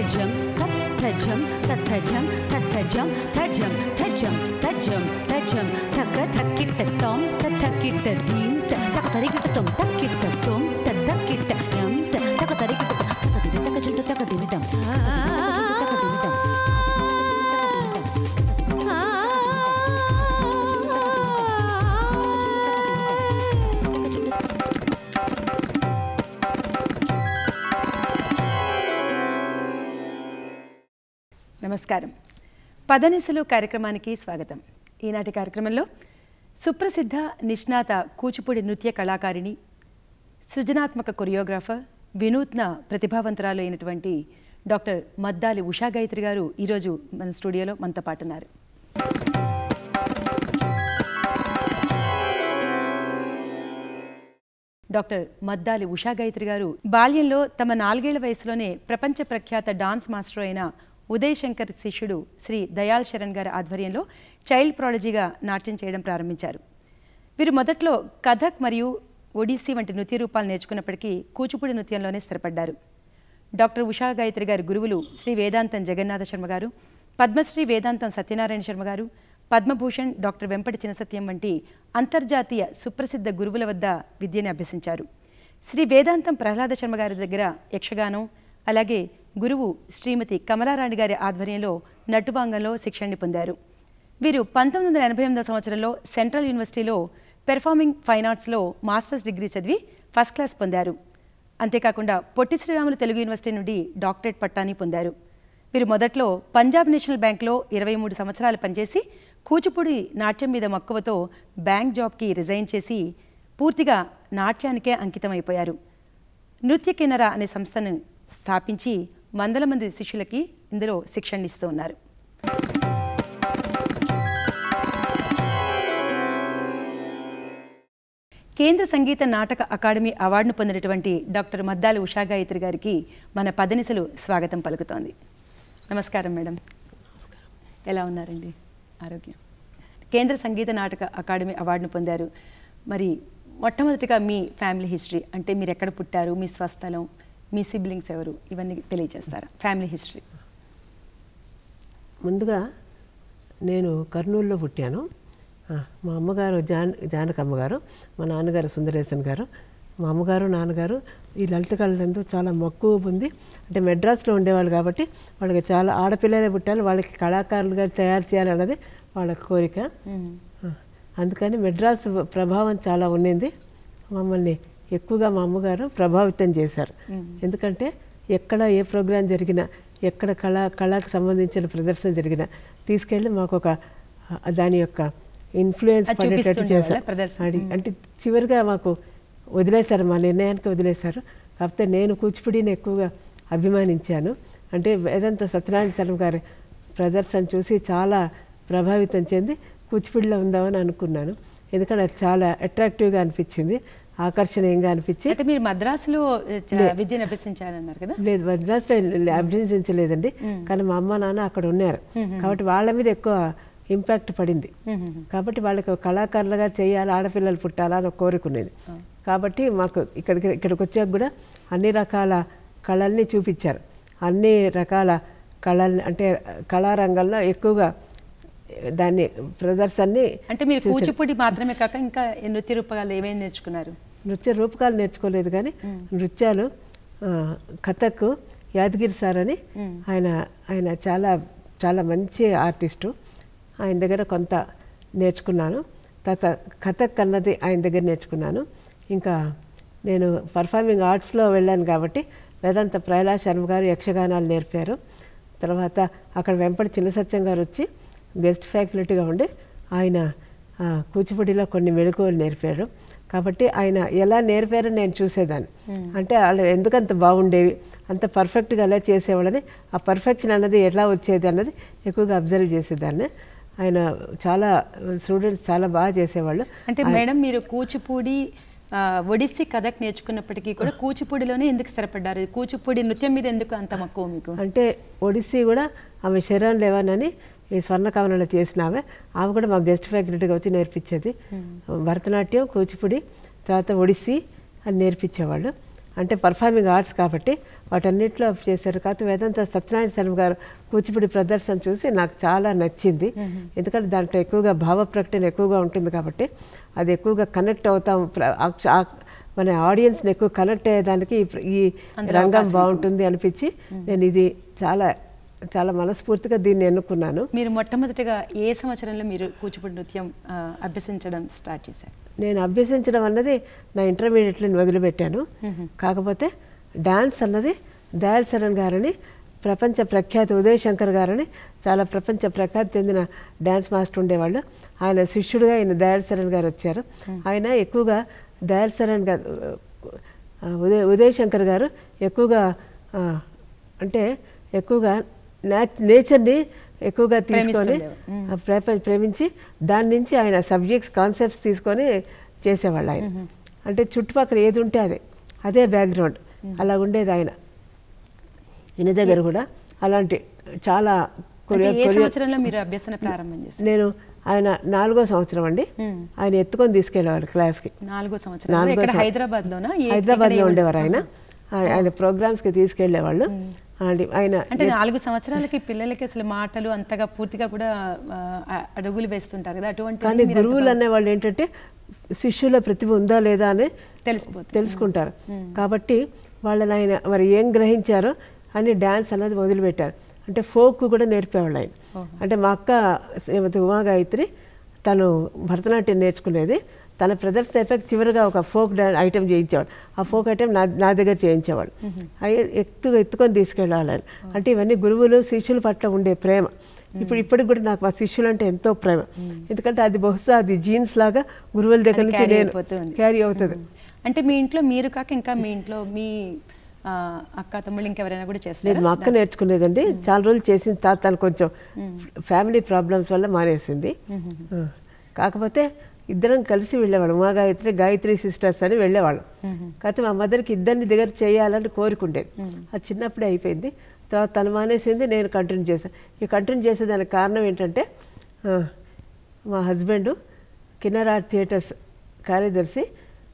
తజం తత్ తజం తథజం తథజం తజం తజం తజం తజం తక తక్కిట్ట తోం తక్కిట్ట దీం తక తరిగిట్ట తోం తక్కిట్ట తోం తక్కిట్ట యం తక తరిగిట్ట తక దిన తక జుంట తక దినిటం తక దినిటం నమస్కారం పదనిసలు కార్యక్రమానికి స్వాగతం ఈనాటి కార్యక్రమంలో సుప్రసిద్ధ నిష్ణాత కూచిపూడి నృత్య కళాకారిణి సృజనాత్మక కొరియోగ్రాఫర్ వినూత్న ప్రతిభావంతురాలు అయినటువంటి డాక్టర్ మద్దాలి ఉషా గాయత్రి గారు ఈరోజు మన స్టూడియోలో మనతో పాటు ఉన్నారు డాక్టర్ మద్దాలి ఉషా గాయత్రి గారు బాల్యంలో తమ నాలుగేళ్ల వయసులోనే ప్రపంచ ప్రఖ్యాత డాన్స్ మాస్టర్ అయిన ఉదయ్ శంకర్ శిష్యుడు శ్రీ దయాల్ శరణ్ గారి ఆధ్వర్యంలో చైల్డ్ ప్రాడజీగా నాట్యం చేయడం ప్రారంభించారు వీరు మొదట్లో కథక్ మరియు ఒడిస్సీ వంటి నృత్య రూపాలు నేర్చుకున్నప్పటికీ కూచిపూడి నృత్యంలోనే స్థిరపడ్డారు డాక్టర్ ఉషా గాయత్రి గారి గురువులు శ్రీ వేదాంతం జగన్నాథ శర్మ గారు పద్మశ్రీ వేదాంతం సత్యనారాయణ శర్మ గారు పద్మభూషణ్ డాక్టర్ వెంపటి చినసత్యం వంటి అంతర్జాతీయ సుప్రసిద్ధ గురువుల వద్ద విద్యని అభ్యసించారు శ్రీ వేదాంతం ప్రహ్లాద శర్మ గారి దగ్గర యక్షగానం అలాగే గురువు శ్రీమతి కమలారాణి గారి ఆధ్వర్యంలో నటువాంగంలో శిక్షణని పొందారు వీరు పంతొమ్మిది వందల ఎనభై ఎనిమిదో సంవత్సరంలో సెంట్రల్ యూనివర్సిటీలో పెర్ఫార్మింగ్ ఫైన్ ఆర్ట్స్లో మాస్టర్స్ డిగ్రీ చదివి ఫస్ట్ క్లాస్ పొందారు అంతేకాకుండా పొట్టి శ్రీరాములు తెలుగు యూనివర్సిటీ నుండి డాక్టరేట్ పట్టాని పొందారు వీరు మొదట్లో పంజాబ్ నేషనల్ బ్యాంక్లో ఇరవై మూడు సంవత్సరాలు పనిచేసి కూచిపూడి నాట్యం మీద మక్కువతో బ్యాంక్ జాబ్కి రిజైన్ చేసి పూర్తిగా నాట్యానికే అంకితమైపోయారు నృత్య కిన్నర అనే సంస్థను స్థాపించి వందల మంది శిష్యులకి ఇందులో శిక్షణ ఇస్తూ ఉన్నారు కేంద్ర సంగీత నాటక అకాడమీ అవార్డును పొందినటువంటి డాక్టర్ మద్దాలి ఉషా గాయత్రి గారికి మన పదనిసలు స్వాగతం పలుకుతోంది నమస్కారం మేడం ఎలా ఉన్నారండి ఆరోగ్యం కేంద్ర సంగీత నాటక అకాడమీ అవార్డును పొందారు మరి మొట్టమొదటిగా మీ ఫ్యామిలీ హిస్టరీ అంటే మీరు ఎక్కడ పుట్టారు మీ స్వస్థలం మీ సిబ్లింగ్స్ ఎవరు ఇవన్నీ తెలియజేస్తారా ఫ్యామిలీ హిస్టరీ ముందుగా నేను కర్నూలులో పుట్టాను ఆ, మా అమ్మగారు జాన్ జానకమ్మ గారు మా నాన్నగారు సుందరేశన్ గారు మా అమ్మగారు నాన్నగారు ఈ లలిత కళలందు చాలా మక్కువ ఉంది అంటే మెడ్రాస్లో ఉండేవాళ్ళు కాబట్టి వాళ్ళకి చాలా ఆడపిల్లలే పుట్టాలి వాళ్ళకి కళాకారులుగా తయారు చేయాలన్నది వాళ్ళ కోరిక ఆ, అందుకని మెడ్రాస్ ప్రభావం చాలా ఉండింది మమ్మల్ని ఎక్కువగా మా అమ్మగారు ప్రభావితం చేశారు ఎందుకంటే ఎక్కడ ఏ ప్రోగ్రాం జరిగినా ఎక్కడ కళ కళకు సంబంధించిన ప్రదర్శన జరిగినా తీసుకెళ్ళి మాకు ఒక ఆ, దాని యొక్క ఇన్ఫ్లుయెన్స్ అది పడేటట్టు చూపిస్తుండేవాళ్ళా చేశారు ప్రదర్శన? అడి- అంటే చివరిగా మాకు వదిలేశారు మా నిర్ణయానికి వదిలేశారు కాకపోతే నేను కూచిపూడిని ఎక్కువగా అభిమానించాను అంటే వేదాంత సత్యనారాయణ శర్మ గారి ప్రదర్శన చూసి చాలా ప్రభావితం చెంది కూచిపూడిలో ఉందామని అనుకున్నాను ఎందుకంటే అది చాలా అట్రాక్టివ్గా అనిపించింది ఆకర్షణీయంగా అనిపించి అంటే మీరు మద్రాసులో ఏ, చ- విద్యను అభ్యసించారన్నారు కదా లేదు మద్రాసులో అభ్యసించలేదండి కానీ మా అమ్మ నాన్న అక్కడ ఉన్నారు కాబట్టి వాళ్ళ మీద ఎక్కువ ఇంపాక్ట్ పడింది కాబట్టి వాళ్ళకి ఒక కళాకారులుగా చేయాలి ఆడపిల్లలు పుట్టాలా అని ఒక కోరిక ఉన్నది కాబట్టి మాకు ఇక్కడికి ఇక్కడికి వచ్చాక కూడా అన్ని రకాల కళల్ని చూపించారు అన్ని రకాల కళల్ని అంటే కళారంగంలో ఎక్కువగా దాన్ని ప్రదర్శనని అంటే మీరు కూచిపూడి మాత్రమే కాక ఇంకా ఈ నృత్య రూపకాలు ఏమేమి నేర్చుకున్నారు నృత్య రూపకాలు నేర్చుకోలేదు కానీ నృత్యాలు ఆ, కథక్ యాదగిరి సార్ అని ఆయన ఆయన చాలా చాలా మంచి ఆర్టిస్టు ఆయన దగ్గర కొంత నేర్చుకున్నాను తర్వాత కథక్ అన్నది ఆయన దగ్గర నేర్చుకున్నాను ఇంకా నేను పర్ఫార్మింగ్ ఆర్ట్స్లో వెళ్ళాను కాబట్టి వేదాంత ప్రహ్లాద్ శర్మ గారు యక్షగానాలు నేర్పారు తర్వాత అక్కడ వెంపటి చిన్న సత్యం గారు వచ్చి గెస్ట్ ఫ్యాకల్టీగా ఉండి ఆయన ఆ, కూచిపూడిలో కొన్ని మెళకువలు నేర్పారు కాబట్టి ఆయన ఎలా నేర్పారో నేను చూసేదాన్ని అంటే వాళ్ళు ఎందుకంత బాగుండేవి అంత పర్ఫెక్ట్గా ఎలా చేసేవాళ్ళని ఆ పర్ఫెక్షన్ అన్నది ఎలా వచ్చేది అన్నది ఎక్కువగా అబ్జర్వ్ చేసేదాన్ని ఆయన చాలా స్టూడెంట్స్ చాలా బాగా చేసేవాళ్ళు అంటే మేడం మీరు కూచిపూడి ఆ, ఒడిస్సీ కథక్ నేర్చుకున్నప్పటికీ కూడా కూచిపూడిలోనే ఎందుకు స్థిరపడ్డారు కూచిపూడి నృత్యం మీద ఎందుకు అంత మక్కువ మీకు అంటే ఒడిస్సీ కూడా ఆమె శరణ్ లేవన్ అని ఈ స్వర్ణ కవనంలో చేసిన ఆమె ఆమె కూడా మా గెస్ట్ ఫ్యాకల్టీగా వచ్చి నేర్పించేది భరతనాట్యం కూచిపూడి తర్వాత ఒడిస్సీ అని నేర్పించేవాళ్ళు అంటే పర్ఫార్మింగ్ ఆర్ట్స్ కాబట్టి వాటన్నిటిలో చేశారు కాకపోతే వేదాంత సత్యనారాయణ శర్మ గారు కూచిపూడి ప్రదర్శన చూసి నాకు చాలా నచ్చింది ఎందుకంటే దాంట్లో ఎక్కువగా భావ ప్రకటన ఎక్కువగా ఉంటుంది కాబట్టి అది ఎక్కువగా కనెక్ట్ అవుతాం ప్ర- ఆ- ఆ- మన ఆడియన్స్ని ఎక్కువ కనెక్ట్ అయ్యేదానికి ఈ ప్ర- ఈ రంగం బాగుంటుంది అనిపించి నేను ఇది చాలా చాలా మనస్ఫూర్తిగా దీన్ని ఎన్నుకున్నాను మీరు మొట్టమొదటిగా ఏ సంవత్సరంలో మీరు కూచిపూడి నృత్యం ఆ, అభ్యసించడం స్టార్ట్ చేశారు నేను అభ్యసించడం అన్నది నా ఇంటర్మీడియట్లో వదిలిపెట్టాను కాకపోతే డాన్స్ అన్నది దయాల్ శరణ్ గారని ప్రపంచ ప్రఖ్యాత ఉదయ్ శంకర్ గారని చాలా ప్రపంచ ప్రఖ్యాతి చెందిన డ్యాన్స్ మాస్టర్ ఉండేవాళ్ళు ఆయన శిష్యుడిగా ఆయన దయాల్ శరణ్ గారు వచ్చారు ఆయన ఎక్కువగా దయాల్ శరణ్ గారు ఆ, ఉదయ్ ఉదయ్ శంకర్ గారు ఎక్కువగా ఆ, అంటే ఎక్కువగా నేచ్ నేచర్ని ఎక్కువగా తీసుకొని ఆ, ప్రేమ ప్రేమించి దాని నుంచి ఆయన సబ్జెక్ట్స్ కాన్సెప్ట్స్ తీసుకొని చేసేవాళ్ళు ఆయన అంటే చుట్టుపక్కల ఏది ఉంటే అదే అదే బ్యాక్గ్రౌండ్ అలా ఉండేది ఆయన ఈయన దగ్గర కూడా అలాంటి చాలా అంటే కొరియో ఏ కొరియో సంవత్సరంలో మీరు అభ్యసన ప్రారంభం చేశారు నేను ఆయన నాలుగో సంవత్సరం అండి ఆయన ఎత్తుకొని తీసుకెళ్ళేవాడు క్లాస్కి నాలుగో సంవత్సరం నాలుగో ఇక్కడ సంవత్సరం. హైదరాబాద్ లోనా హైదరాబాద్లో ఉండేవారు ఆయన ఆ- ఆయన ప్రోగ్రామ్స్కి తీసుకెళ్ళేవాళ్ళు అండ్ ఆయన అంటే నాలుగు సంవత్సరాలకి పిల్లలకి అసలు మాటలు అంతగా పూర్తిగా కూడా ఆ, అడుగులు వేస్తుంటారు కదా అటువంటి కానీ గురువులు అనేవాళ్ళు ఏంటంటే శిష్యుల ప్రతిభ ఉందా లేదా అని తెలిసిపోతుంది తెలుసుకుంటారు కాబట్టి వాళ్ళని ఆయన మరి ఏం గ్రహించారో అని డ్యాన్స్ అన్నది మొదలుపెట్టారు అంటే ఫోక్ కూడా నేర్పేవాళ్ళు ఆయన అంటే మా అక్క శ్రీమతి ఉమా గాయత్రి తను భరతనాట్యం నేర్చుకునేది తన ప్రదర్శన ఎఫెక్ట్ చివరిగా ఒక ఫోక్ డా ఐటెం చేయించేవాడు ఆ ఫోక్ ఐటెం నా నా దగ్గర చేయించేవాడు అవి ఎత్తు ఎత్తుకొని తీసుకెళ్ళాలి ఆయన. అంటే ఇవన్నీ గురువులు శిష్యుల పట్ల ఉండే ప్రేమ ఇప్పుడు ఇప్పటికి కూడా నాకు మా శిష్యులు అంటే ఎంతో ప్రేమ ఎందుకంటే అది బహుశా అది జీన్స్ లాగా గురువుల దగ్గర నుంచి carry నేను అయిపోతుంది. క్యారీ అవుతుంది అంటే మీ ఇంట్లో మీరు కాక ఇంకా మీ ఇంట్లో మీ ఆ, అక్క తమ్ముళ్ళు ఇంకెవరైనా కూడా లేదు చేస్తారు మా అక్క నేర్చుకునేదండి చాలా రోజులు చేసిన తర్వాత తను కొంచెం ఫ్యామిలీ ప్రాబ్లమ్స్ వల్ల మానేసింది ఆ. కాకపోతే ఇద్దరం కలిసి వెళ్ళేవాళ్ళం మా గాయత్రి గాయత్రి సిస్టర్స్ అని వెళ్ళేవాళ్ళం కాకపోతే మా మదర్కి ఇద్దరిని దగ్గర చేయాలని కోరుకుండేది అది చిన్నప్పుడే అయిపోయింది తర్వాత తను మానేసింది నేను కంటిన్యూ చేశాను ఈ కంటిన్యూ చేసేదానికి కారణం ఏంటంటే ఆ, మా హస్బెండ్ కిన్నరార్ థియేటర్స్ కార్యదర్శి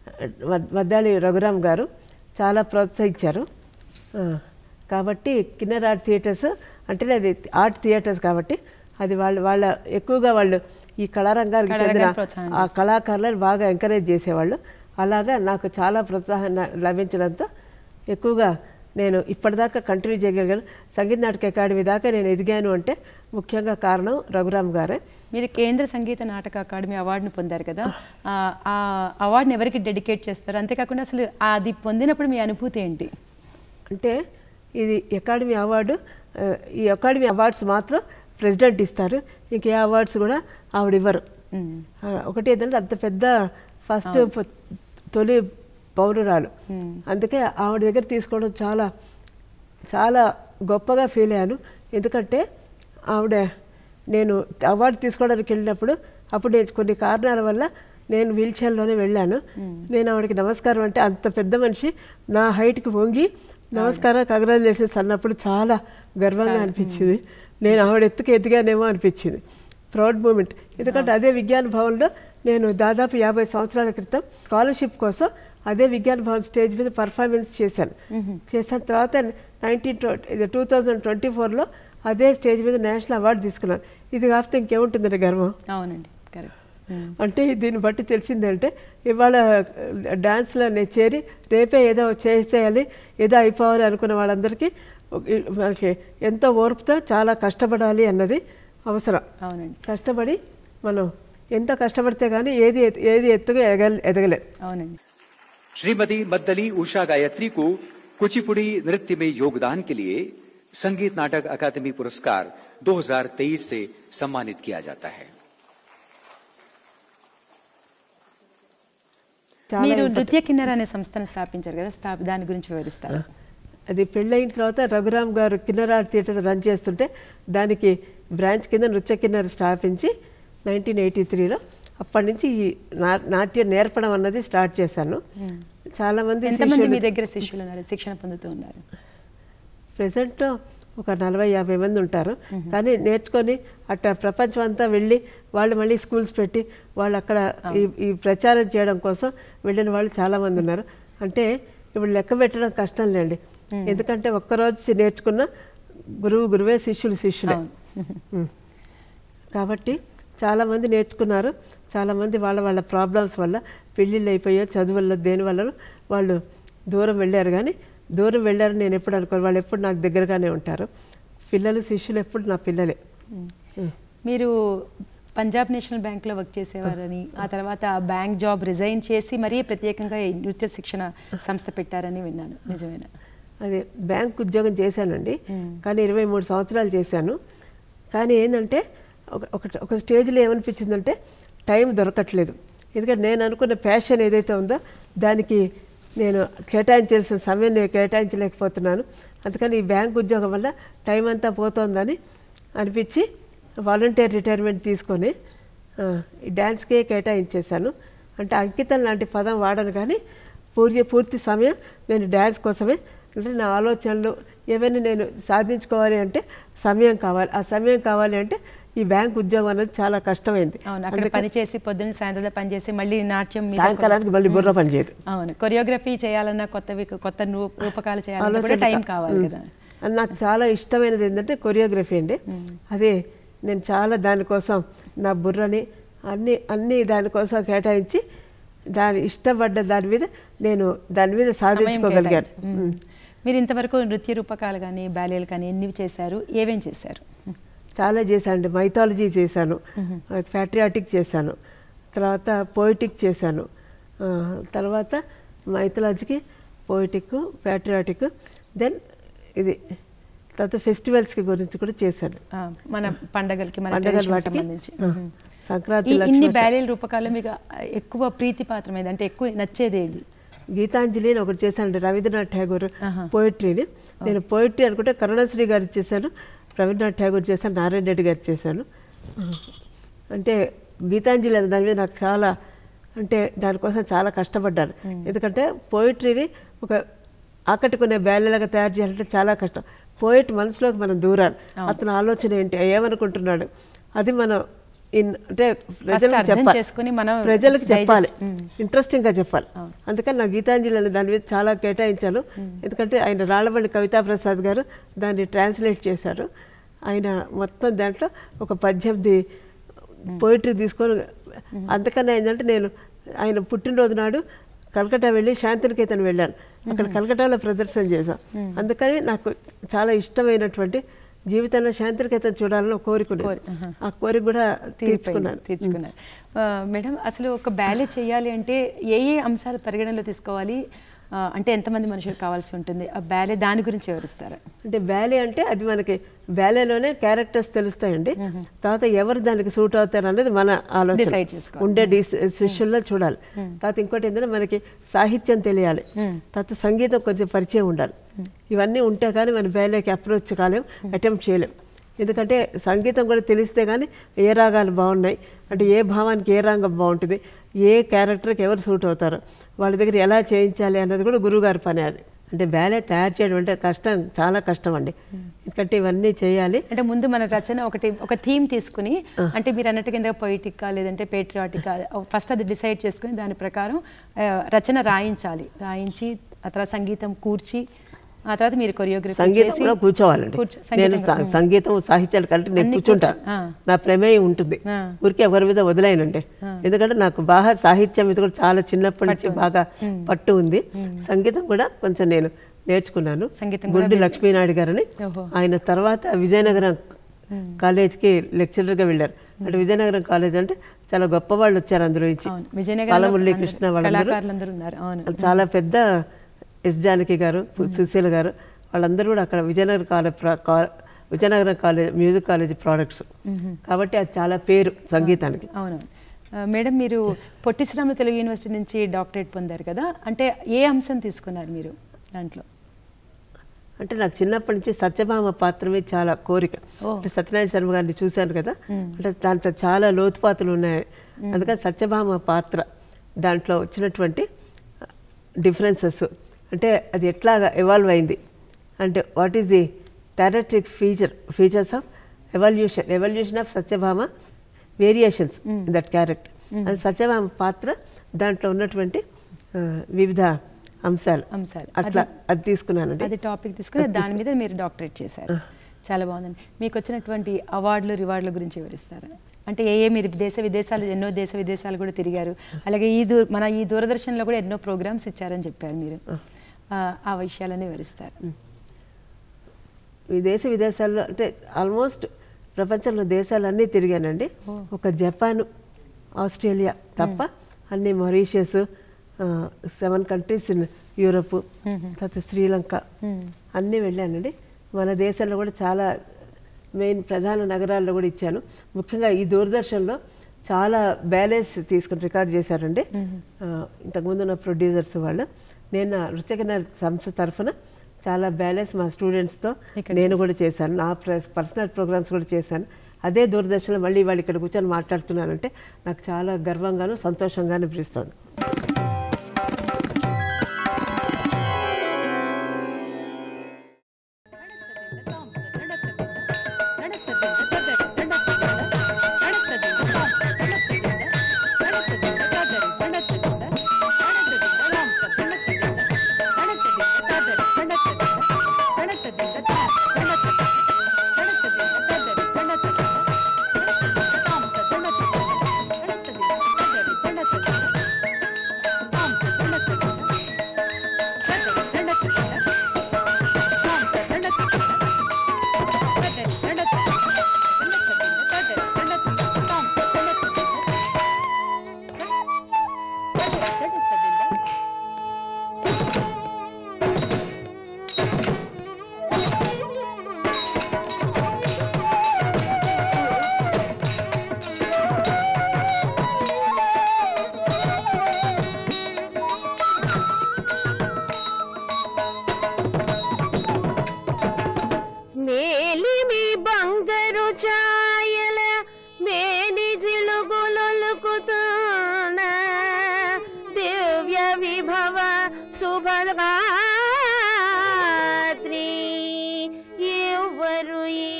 వద్- వద్దాళి రఘురామ్ గారు చాలా ప్రోత్సహించారు ఆ, కాబట్టి కిన్నర్ ఆర్ట్ థియేటర్స్ అంటే అది ఆర్ట్ థియేటర్స్ కాబట్టి అది వాళ్ళు వాళ్ళ ఎక్కువగా వాళ్ళు ఈ కళారంగానికి కళారంగాన్ని చెందిన ప్రోత్సాహం ఆ కళాకారులను బాగా ఎంకరేజ్ చేసేవాళ్ళు అలాగా నాకు చాలా ప్రోత్సాహం న- లభించడంతో ఎక్కువగా నేను ఇప్పటిదాకా కంటిన్యూ చేయగలిగాను సంగీత నాటక అకాడమీ దాకా నేను ఎదిగాను అంటే ముఖ్యంగా కారణం రఘురామ్ గారే మీరు కేంద్ర సంగీత నాటక అకాడమీ అవార్డును పొందారు కదా ఆ, ఆ అవార్డుని ఎవరికి డెడికేట్ చేస్తారు అంతేకాకుండా అసలు అది పొందినప్పుడు మీ అనుభూతి ఏంటి అంటే ఇది అకాడమీ అవార్డు ఆ, ఈ అకాడమీ అవార్డ్స్ మాత్రం ప్రెసిడెంట్ ఇస్తారు ఇంకే అవార్డ్స్ కూడా ఆవిడ ఇవ్వరు ఆ, ఒకటి ఏంటంటే అంత పెద్ద ఫస్ట్ తొలి పౌరురాలు అందుకే ఆవిడ దగ్గర తీసుకోవడం చాలా చాలా గొప్పగా ఫీల్ అయ్యాను ఎందుకంటే ఆవిడ నేను అవార్డు తీసుకోవడానికి వెళ్ళినప్పుడు అప్పుడు నేను కొన్ని కారణాల వల్ల నేను వీల్ చైర్లోనే వెళ్ళాను నేను ఆవిడకి నమస్కారం అంటే అంత పెద్ద మనిషి నా హైట్కి వంగి నమస్కారం కంగ్రాచులేషన్స్ అన్నప్పుడు చాలా గర్వంగా అనిపించింది నేను ఆవిడ ఎత్తుకు ఎదిగానేమో అనిపించింది ప్రౌడ్ మూమెంట్ ఎందుకంటే అదే విజ్ఞాన భవన్లో నేను దాదాపు యాభై సంవత్సరాల క్రితం స్కాలర్షిప్ కోసం అదే విజ్ఞాన భవన్ స్టేజ్ మీద పర్ఫార్మెన్స్ చేశాను చేసిన తర్వాత నైన్టీన్ ఇది టూ థౌజండ్ ట్వంటీ ఫోర్లో అదే స్టేజ్ మీద నేషనల్ అవార్డు తీసుకున్నాను ఇది కాకపోతే ఇంకేముంటుందండి గర్వం అవునండి కరెక్ట్ అంటే దీన్ని బట్టి తెలిసిందంటే ఇవాళ డాన్స్లో నేను చేరి రేపే ఏదో చేసేయాలి ఏదో అయిపోవాలి అనుకున్న వాళ్ళందరికీ ఒక- వాళ్ళకి ఎంతో ఓర్పుతో చాలా కష్టపడాలి అన్నది అవసరం అవునండి కష్టపడి మనం ఎంతో కష్టపడితే కానీ ఏది ఎత్- ఏది ఎత్తుగా ఎదగ ఎదగలేం అవునండి श्रीमती मद्दली उषा गायत्री को कुचिपुड़ी नृत्य में योगदान के लिए संगीत नाटक अकादमी पुरस्कार 2023 से सम्मानित किया जाता है చాలా మీరు నృత్య కిన్నెర అనే సంస్థను స్థాపించారు కదా స్థాప దాని గురించి వివరిస్తారు అది పెళ్ళయిన తర్వాత రఘురామ్ గారు కిన్నరార్ థియేటర్ రన్ చేస్తుంటే దానికి బ్రాంచ్ కింద నృత్య కిన్నర స్థాపించి నైన్టీన్ ఎయిటీ త్రీలో అప్పటి నుంచి ఈ నా- నాట్యం నేర్పడం అన్నది స్టార్ట్ చేశాను చాలా మంది ఎంతమంది శిష్యులు మీ దగ్గర శిష్యులు ఉన్నారు శిక్షణ పొందుతూ ఉన్నారు ప్రెసెంట్ ఒక నలభై యాభై మంది ఉంటారు కానీ నేర్చుకొని అట్లా ప్రపంచం అంతా వెళ్ళి వాళ్ళు మళ్ళీ స్కూల్స్ పెట్టి వాళ్ళు అక్కడ ఈ ఈ ప్రచారం చేయడం కోసం వెళ్ళిన వాళ్ళు చాలా మంది ఉన్నారు అంటే ఇప్పుడు లెక్క పెట్టడం కష్టం లేండి ఎందుకంటే ఒక్కరోజు నేర్చుకున్న గురువు గురువే శిష్యులు శిష్యులే ఉమ్. కాబట్టి చాలామంది నేర్చుకున్నారు చాలామంది వాళ్ళ వాళ్ళ ప్రాబ్లమ్స్ వల్ల పెళ్ళిళ్ళు అయిపోయో చదువుల్లో దేని వల్ల వాళ్ళు దూరం వెళ్ళారు కానీ దూరం వెళ్ళారు నేను ఎప్పుడు అనుకోను వాళ్ళు ఎప్పుడు నాకు దగ్గరగానే ఉంటారు పిల్లలు శిష్యులు ఎప్పుడు నా పిల్లలే ఉమ్. మీరు పంజాబ్ నేషనల్ బ్యాంక్లో వర్క్ చేసేవారని ఆ తర్వాత ఆ బ్యాంక్ జాబ్ రిజైన్ చేసి మరీ ప్రత్యేకంగా ఈ నృత్య శిక్షణ సంస్థ పెట్టారని విన్నాను నిజమేనా అదే బ్యాంక్ ఉద్యోగం చేశానండి కానీ ఇరవై మూడు సంవత్సరాలు చేశాను కానీ ఏంటంటే ఒక ఒక ఒక స్టేజ్లో ఏమనిపించిందంటే టైం దొరకట్లేదు ఎందుకంటే నేను అనుకున్న ప్యాషన్ ఏదైతే ఉందో దానికి నేను కేటాయించాల్సిన సమయం నేను కేటాయించలేకపోతున్నాను అందుకని ఈ బ్యాంక్ ఉద్యోగం వల్ల టైం అంతా పోతోందని అనిపించి వాలంటీర్ రిటైర్మెంట్ తీసుకొని ఆ, ఈ డ్యాన్స్కే కేటాయించేశాను అంటే అంకితం లాంటి పదం వాడను కానీ పూర్తి పూర్తి సమయం నేను డ్యాన్స్ కోసమే అంటే నా ఆలోచనలు ఏవైనా నేను సాధించుకోవాలి అంటే సమయం కావాలి ఆ సమయం కావాలి అంటే ఈ బ్యాంక్ ఉద్యోగం అనేది చాలా కష్టమైంది అవును అక్కడ పని చేసి పొద్దున్న సాయంత్రం పని చేసి మళ్ళీ నాట్యం మీద సాయంకాలానికి మళ్ళీ బుర్ర పని చేయదు అవును కొరియోగ్రఫీ చేయాలన్నా కొత్తవి కొత్త రూ- రూపకాలు చేయాలన్నా కూడా ఆలోచన టైం కా- కావాలి ఉమ్. కదా అది నాకు చాలా ఇష్టమైనది ఏంటంటే కొరియోగ్రఫీ అండి అదే నేను చాలా దానికోసం నా బుర్రని అన్ని అన్ని దానికోసం కేటాయించి దాని ఇష్టపడ్డ దాని మీద నేను దాని మీద సమయం సాధించుకోగలిగాను కేటాయించి. మ్మ్. మీరు ఇంతవరకు నృత్య రూపకాలు కానీ బ్యాలేలు కానీ ఎన్ని చేశారు ఏమేం చేశారు చాలా చేశాను మైథాలజీ చేశాను ఫ్యాట్రియాటిక్ చేశాను తర్వాత పోయిటిక్ చేశాను ఆ, తర్వాత మైథాలజీకి పోయిటిక్ ఫ్యాట్రియాటిక్ దెన్ ఇది తర్వాత ఫెస్టివల్స్కి గురించి కూడా చేశాను ఆ, మన పండగలకి మన పండగల tradition వాటికి సంబంధించి ఆ, మ్మ్. సంక్రాంతి ఈ ఇన్ని లక్ష్మీ బ్యాలేల రూపకాలు మీకు ఎక్కువ ప్రీతిపాత్రమైంది అంటే ఎక్కువ నచ్చేది ఏది గీతాంజలి అని ఒకటి చేశాను రవీంద్రనాథ్ ఠాగూర్ ఆహా. పోయిటరీని నేను పోయిటరీ అనుకుంటే కరుణశ్రీ గారు చేశాను రవీంద్రనాథ్ ఠాగూర్ చేశాను నారాయణ రెడ్డి గారు చేశాను అంటే గీతాంజలి అనే దాని మీద నాకు చాలా అంటే దానికోసం చాలా కష్టపడ్డాను ఎందుకంటే పోయిటరీని ఒక ఆకట్టుకునే బ్యాలెలాగా తయారు చేయాలంటే చాలా కష్టం పోయిట్ మనసులోకి మనం దూరాలి అతని ఆలోచన ఏంటి ఏమనుకుంటున్నాడు అది మనం ఇన్ అంటే ప్రజలకు అర్థం చెప్పాలి చేసుకుని మనం ప్రజలకు digest- చెప్పాలి మ్మ్. ఇంట్రెస్టింగ్గా చెప్పాలి అందుకని నా గీతాంజలి అనే దాని మీద చాలా కేటాయించాను ఎందుకంటే ఆయన రాళ్ళబండి కవితా ప్రసాద్ గారు దాన్ని ట్రాన్స్లేట్ చేశారు ఆయన మొత్తం దాంట్లో ఒక పద్దెనిమిది పోయిటరీ తీసుకొని అందుకని ఏంటంటే నేను ఆయన పుట్టినరోజు నాడు కలకట్టా వెళ్ళి శాంతినికేతన్ వెళ్ళాను అక్కడ కలకట్టాలో ప్రదర్శన చేశాం అందుకని నాకు చాలా ఇష్టమైనటువంటి జీవితంలో శాంతినికేతన్ చూడాలని ఒక కోరిక ఉండేది. కోరి- ఆహా. ఆ కోరిక కూడా తీరిపోయింది, తీర్చుకున్నాను తీర్చుకున్నారు ఆ, మేడం అసలు ఒక బ్యాలే చేయాలి అంటే ఏ ఏ అంశాలు పరిగణనలో తీసుకోవాలి ఆ, అంటే ఎంతమంది మనుషులు కావాల్సి ఉంటుంది ఆ బ్యాలే దాని గురించి వివరిస్తారా అంటే బ్యాలే అంటే అది మనకి బ్యాలేలోనే క్యారెక్టర్స్ తెలుస్తాయండి తర్వాత ఎవరు దానికి సూట్ అవుతారు అనేది మన ఆలోచన Decide చేసుకోవాలి. ఉండే శిష్యుల్లో చూడాలి తర్వాత ఇంకోటి ఏంటంటే మనకి సాహిత్యం తెలియాలి తర్వాత సంగీతం కొంచెం పరిచయం ఉండాలి ఇవన్నీ ఉంటే కానీ మన బ్యాలేకి అప్రోచ్ కాలేం అటెంప్ట్ చేయలేం ఎందుకంటే సంగీతం కూడా తెలిస్తే కానీ ఏ రాగాలు బాగున్నాయి అంటే ఏ భావానికి ఏ రాగం బాగుంటుంది ఏ క్యారెక్టర్కి ఎవరు సూట్ అవుతారు వాళ్ళ దగ్గర ఎలా చేయించాలి అన్నది కూడా గురువుగారి పని అది అంటే బ్యాలే తయారు చేయడం అంటే కష్టం చాలా కష్టం అండి ఎందుకంటే ఇవన్నీ చేయాలి అంటే ముందు మన రచన ఒకటి ఒక థీమ్ తీసుకుని అంటే మీరు అన్నట్టు కింద పొయిటికా లేదంటే పేట్రియాటికా ఫస్ట్ అది డిసైడ్ చేసుకుని దాని ప్రకారం ఆ, రచన రాయించాలి రాయించి ఆ తర్వాత సంగీతం కూర్చి ఆ తర్వాత మీరు కొరియోగ్రఫీ సంగీతం కూడా కూర్చోవాలండి కూర్చో- నేను సంగీతం స- సంగీతం సాహిత్యాలు కంటే నేను అన్ని కూర్చుంటాను కూర్చో- ఆ. నా ప్రమేయం ఉంటుంది ఆ. ఊరికే ఎవరి మీద వదిలేనండి ఎందుకంటే నాకు బాగా సాహిత్యం మీద కూడా చాలా చిన్నప్పటి నుంచి బాగా పట్టు ఉంది సంగీతం కూడా కొంచెం నేను నేర్చుకున్నాను సంగీతం కూడా గుండి మీరు- లక్ష్మీనాయుడు గారని ఓహో. ఆయన తర్వాత విజయనగరం కాలేజ్కి లెక్చరర్గా వెళ్ళారు అంటే విజయనగరం కాలేజ్ అంటే చాలా గొప్ప వాళ్ళు వచ్చారు అందులో నుంచి అవును విజయనగరం పాలమురళీ కృష్ణ వాళ్ళందరూ కళాకారులందరూ ఉన్నారు అవును చాలా పెద్ద ఎస్ జానకి గారు సుశీల గారు వాళ్ళందరూ కూడా అక్కడ Vizianagaram college Vizianagaram college music college products కాబట్టి అది చాలా పేరు సంగీతానికి అవును ఆ, మేడం మీరు పొట్టి శ్రీరాములు తెలుగు యూనివర్సిటీ నుంచి డాక్టరేట్ పొందారు కదా అంటే ఏ అంశం తీసుకున్నారు మీరు దాంట్లో అంటే నాకు చిన్నప్పటి నుంచి సత్యభామ పాత్రమే చాలా కోరిక ఓ. అంటే సత్యనారాయణ శర్మ గారిని చూశాను కదా అంటే దాంట్లో చాలా లోతుపాతులు ఉన్నాయి అందుకని సత్యభామ పాత్ర దాంట్లో వచ్చినటువంటి డిఫరెన్సెస్ అంటే అది ఎట్లాగా ఎవాల్వ్ అయింది అంటే what is the characteristic feature features of evolution evolution of Satyabhama variations that character అది సత్యభామ పాత్ర దాంట్లో ఉన్నటువంటి ఆ, వివిధ అంశాలు అంశాలు. అట్లా అది తీసుకున్నానండి అది టాపిక్ తీసుకుని దాని మీద మీరు డాక్టరేట్ చేశారు చాలా బాగుందండి మీకు వచ్చినటువంటి అవార్డులు రివార్డుల గురించి వివరిస్తారా అంటే ఏ ఏ మీరు దేశ విదేశాలు ఎన్నో దేశ విదేశాలు కూడా తిరిగారు అలాగే ఈ దూ మన ఈ దూరదర్శన్లో కూడా ఎన్నో ప్రోగ్రామ్స్ ఇచ్చారని చెప్పారు మీరు ఆ, ఆ విషయాలని వివరిస్తారు ఈ దేశ విదేశాల్లో అంటే ఆల్మోస్ట్ ప్రపంచంలో దేశాలన్నీ తిరిగానండి ఒక జపాన్ ఆస్ట్రేలియా తప్ప అన్ని Mauritius seven countries in Europe తర్వాత శ్రీలంక అన్నీ వెళ్ళానండి మన దేశంలో కూడా చాలా మెయిన్ ప్రధాన నగరాల్లో కూడా ఇచ్చాను ముఖ్యంగా ఈ దూరదర్శన్లో చాలా బ్యాలెన్స్ తీసుకుని రికార్డ్ చేశారండి ఆ, ఇంతకుముందు నా ప్రొడ్యూసర్స్ వాళ్ళు నేను నా రుచికన సంస్థ తరఫున చాలా బ్యాలెన్స్ మా స్టూడెంట్స్తో నేను కూడా చేశాను నా పర్సనల్ ప్రోగ్రామ్స్ కూడా చేశాను అదే దూరదర్శన్లో మళ్ళీ వాళ్ళు ఇక్కడ కూర్చొని మాట్లాడుతున్నానంటే నాకు చాలా గర్వంగాను సంతోషంగాను అనిపిస్తుంది మేలిమి బంగారు ఛాయల మేని జిలుగులొలుకుతున్న దివ్య విభవ శుభగాత్రి ఎవరు ఈ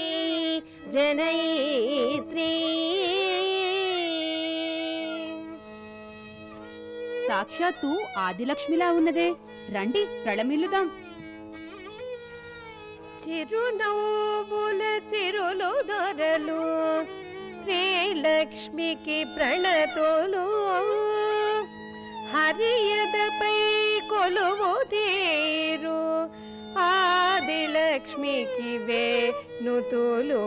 జనయిత్రి సాక్షాత్తు ఆదిలక్ష్మిలా ఉన్నదే రండి ప్రళమిల్లుదాం చిరునవ్వుల సిరులు దొరలు శ్రీలక్ష్మికి ప్రణతులు హరియదపై కొలువు తీరు ఆదిలక్ష్మికి వేనుతులు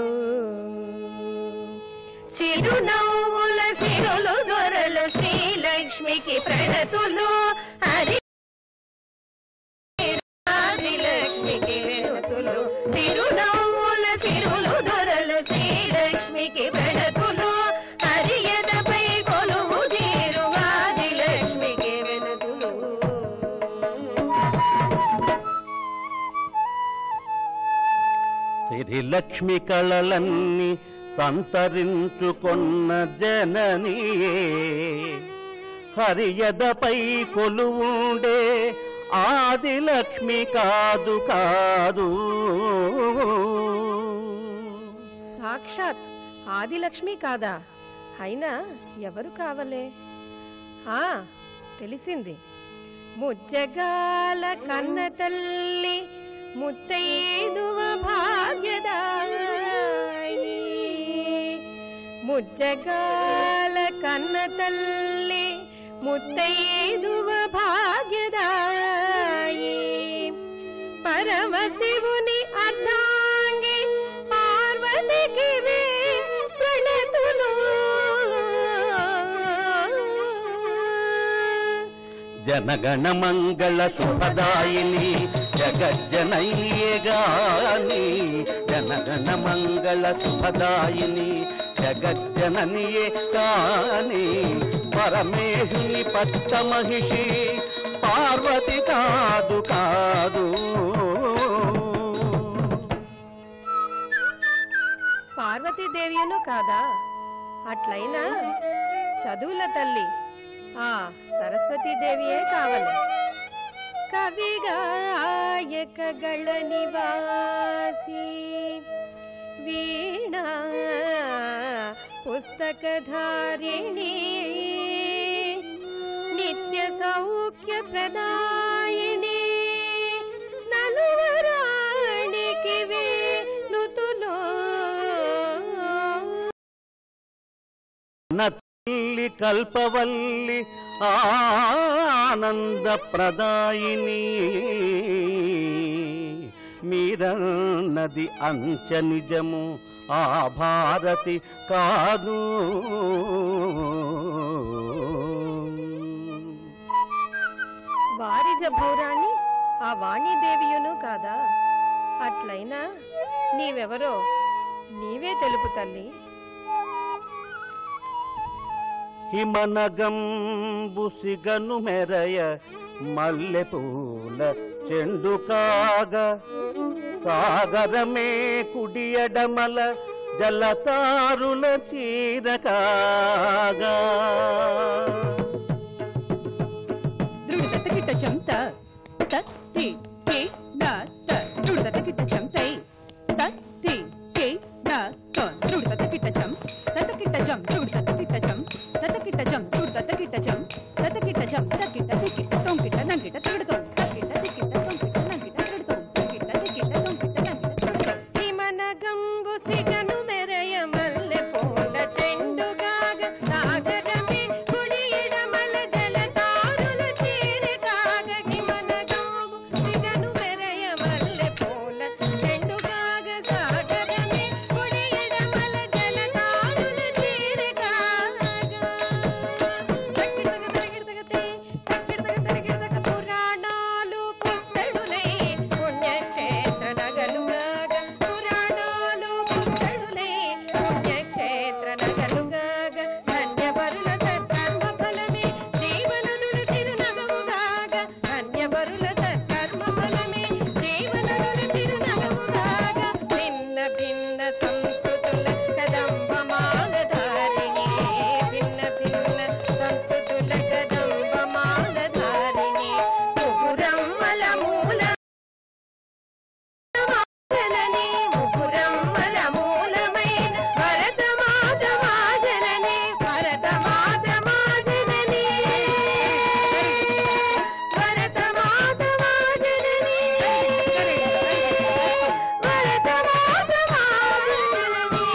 చిరునవ్వుల సిరులు దొరలు శ్రీలక్ష్మికి ప్రణతులు హరి ఆదిలక్ష్మికి వెనుతులు తిరునవ్వుల సిరులు దొరలు శ్రీలక్ష్మికి ప్రణతులు హరియదపై కొలువు తీరు ఆదిలక్ష్మికి వెనుతులు సిరిలక్ష్మి కళలన్నీ సంతరించుకొన్న జననియే హరియదపై కొలువుండే ఆదిలక్ష్మి కాదు కాదు సాక్షాత్ ఆదిలక్ష్మి కాదా అయినా ఎవరు కావలే ఆ తెలిసింది ముజ్జగాల కన్న తల్లి ముత్తైదువ భాగ్యదాయి ముజ్జగాల కన్న తల్లి ముత్తైదువ భాగ్యదాయి పరమశివుని అర్ధాంగి పార్వతికి వే ప్రణతులు జనగణ మంగళ శుభదాయిని జగజ్జనయ్యగాని జనగణ మంగళ శుభదాయిని జగజ్జననియే కాని పరమేశుని పట్ట మహిషి పార్వతి కాదు కాదు పార్వతీదేవియును కాదా అట్లయినా చదువుల తల్లి ఆ సరస్వతీదేవియే కావాలి కవిగాయక గళ నివాసి వీణా పుస్తకధారిణి నిత్య సౌఖ్య ప్రదాయిని నలువరాణికి వేణుతులో నల్లి కల్పవల్లి ఆనంద ప్రదాయిని మీరన్నది అంచ నిజము ఆ భారతి కాదు వారిజ భౌరాణి ఆ వాణీదేవియును కాదా అట్లయినా నీవెవరో నీవే తెలుపు తల్లి హిమనగంబు సిగను మెరయ మల్లె పూల చెండు కాగా సాగరమే కుడియడమల జలతారుల చీర కాగా దృఢత కిట్ట చెంత తత్ తి కే న త దృఢత కిట్ట చెంతై తత్ తి కే న త దృఢత కిట్ట చెం తత కిట్ట జం దృఢత కిట్ట జం తత కిట్ట జం దృఢత కిట్ట జం తత కిట్ట జం తకిట్ట తికిట్ట తొంకిట్ట నంకిట్ట తిగడతో తకిట్ట తికిట్ట తొంకిట్ట నంకిట్ట తిగడతో తకిట్ట తికిట్ట తొంకిట్ట నంకిట్ట తిగడతో హిమనగంబు సిగను మెరయ మల్లె పూల చెండుగాగ సాగరమే కుడి ఎడమల జలతారుల చీరె కాగ హిమనగంబు సిగను మెరయ మల్లె పూల చెండుగాగ సాగరమే కుడి ఎడమల జలతారుల చీరె కాగ తక్కిడతగ తరిగిడతగతే, తక్కిడతగ తరిగిడతగ పురాణాలు పుట్టడులై పుణ్యక్షేత్ర నగలుగాగ పురాణాలు పుట్టడులై పుణ్యక్షేత్ర నగలుగాగ ధన్యవరుల సత్కర్మ ఫలమే జీవనదుల చిరునగముగాగ ధన్యవరుల సత్కర్మ ఫలమే జీవనదుల చిరునగముగాగ భిన్న భిన్న సంస్కృతుల కదంబమాలధారిణి భిన్న భిన్న సంస్కృతుల కదంబమాలధారిణి ముగురమ్మల మూల జనని ముగురమ్మల మూలమైన భరతమాత మా జనని భరతమాత మా జనని భరతమాత మా జనని భరతమాత మా జనని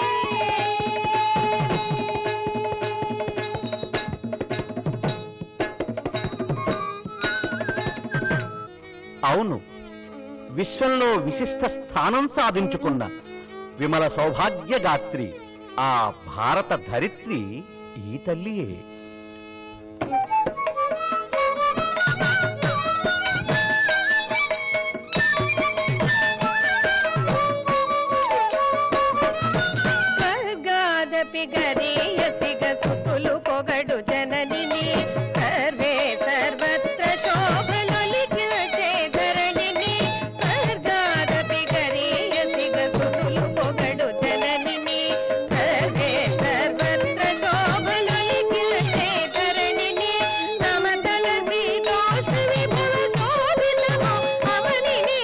అవును విశ్వంలో విశిష్ట స్థానం సాధించుకున్న విమల సౌభాగ్యగాత్రి ఆ భారత ధరిత్రి ఈ తల్లియే స్వర్గాదపి గరీయసిగ సుతులు పొగడు జననిని సర్వే సర్వత్ర శోభలొలికినచే ధరణిని స్వర్గాదపి గరీయసిగ సుతులు పొగడు జననిని సర్వే సర్వత్ర శోభలొలికినచే ధరణిని సమతల శీతోష్ణ విభవ శోభితము అవనిని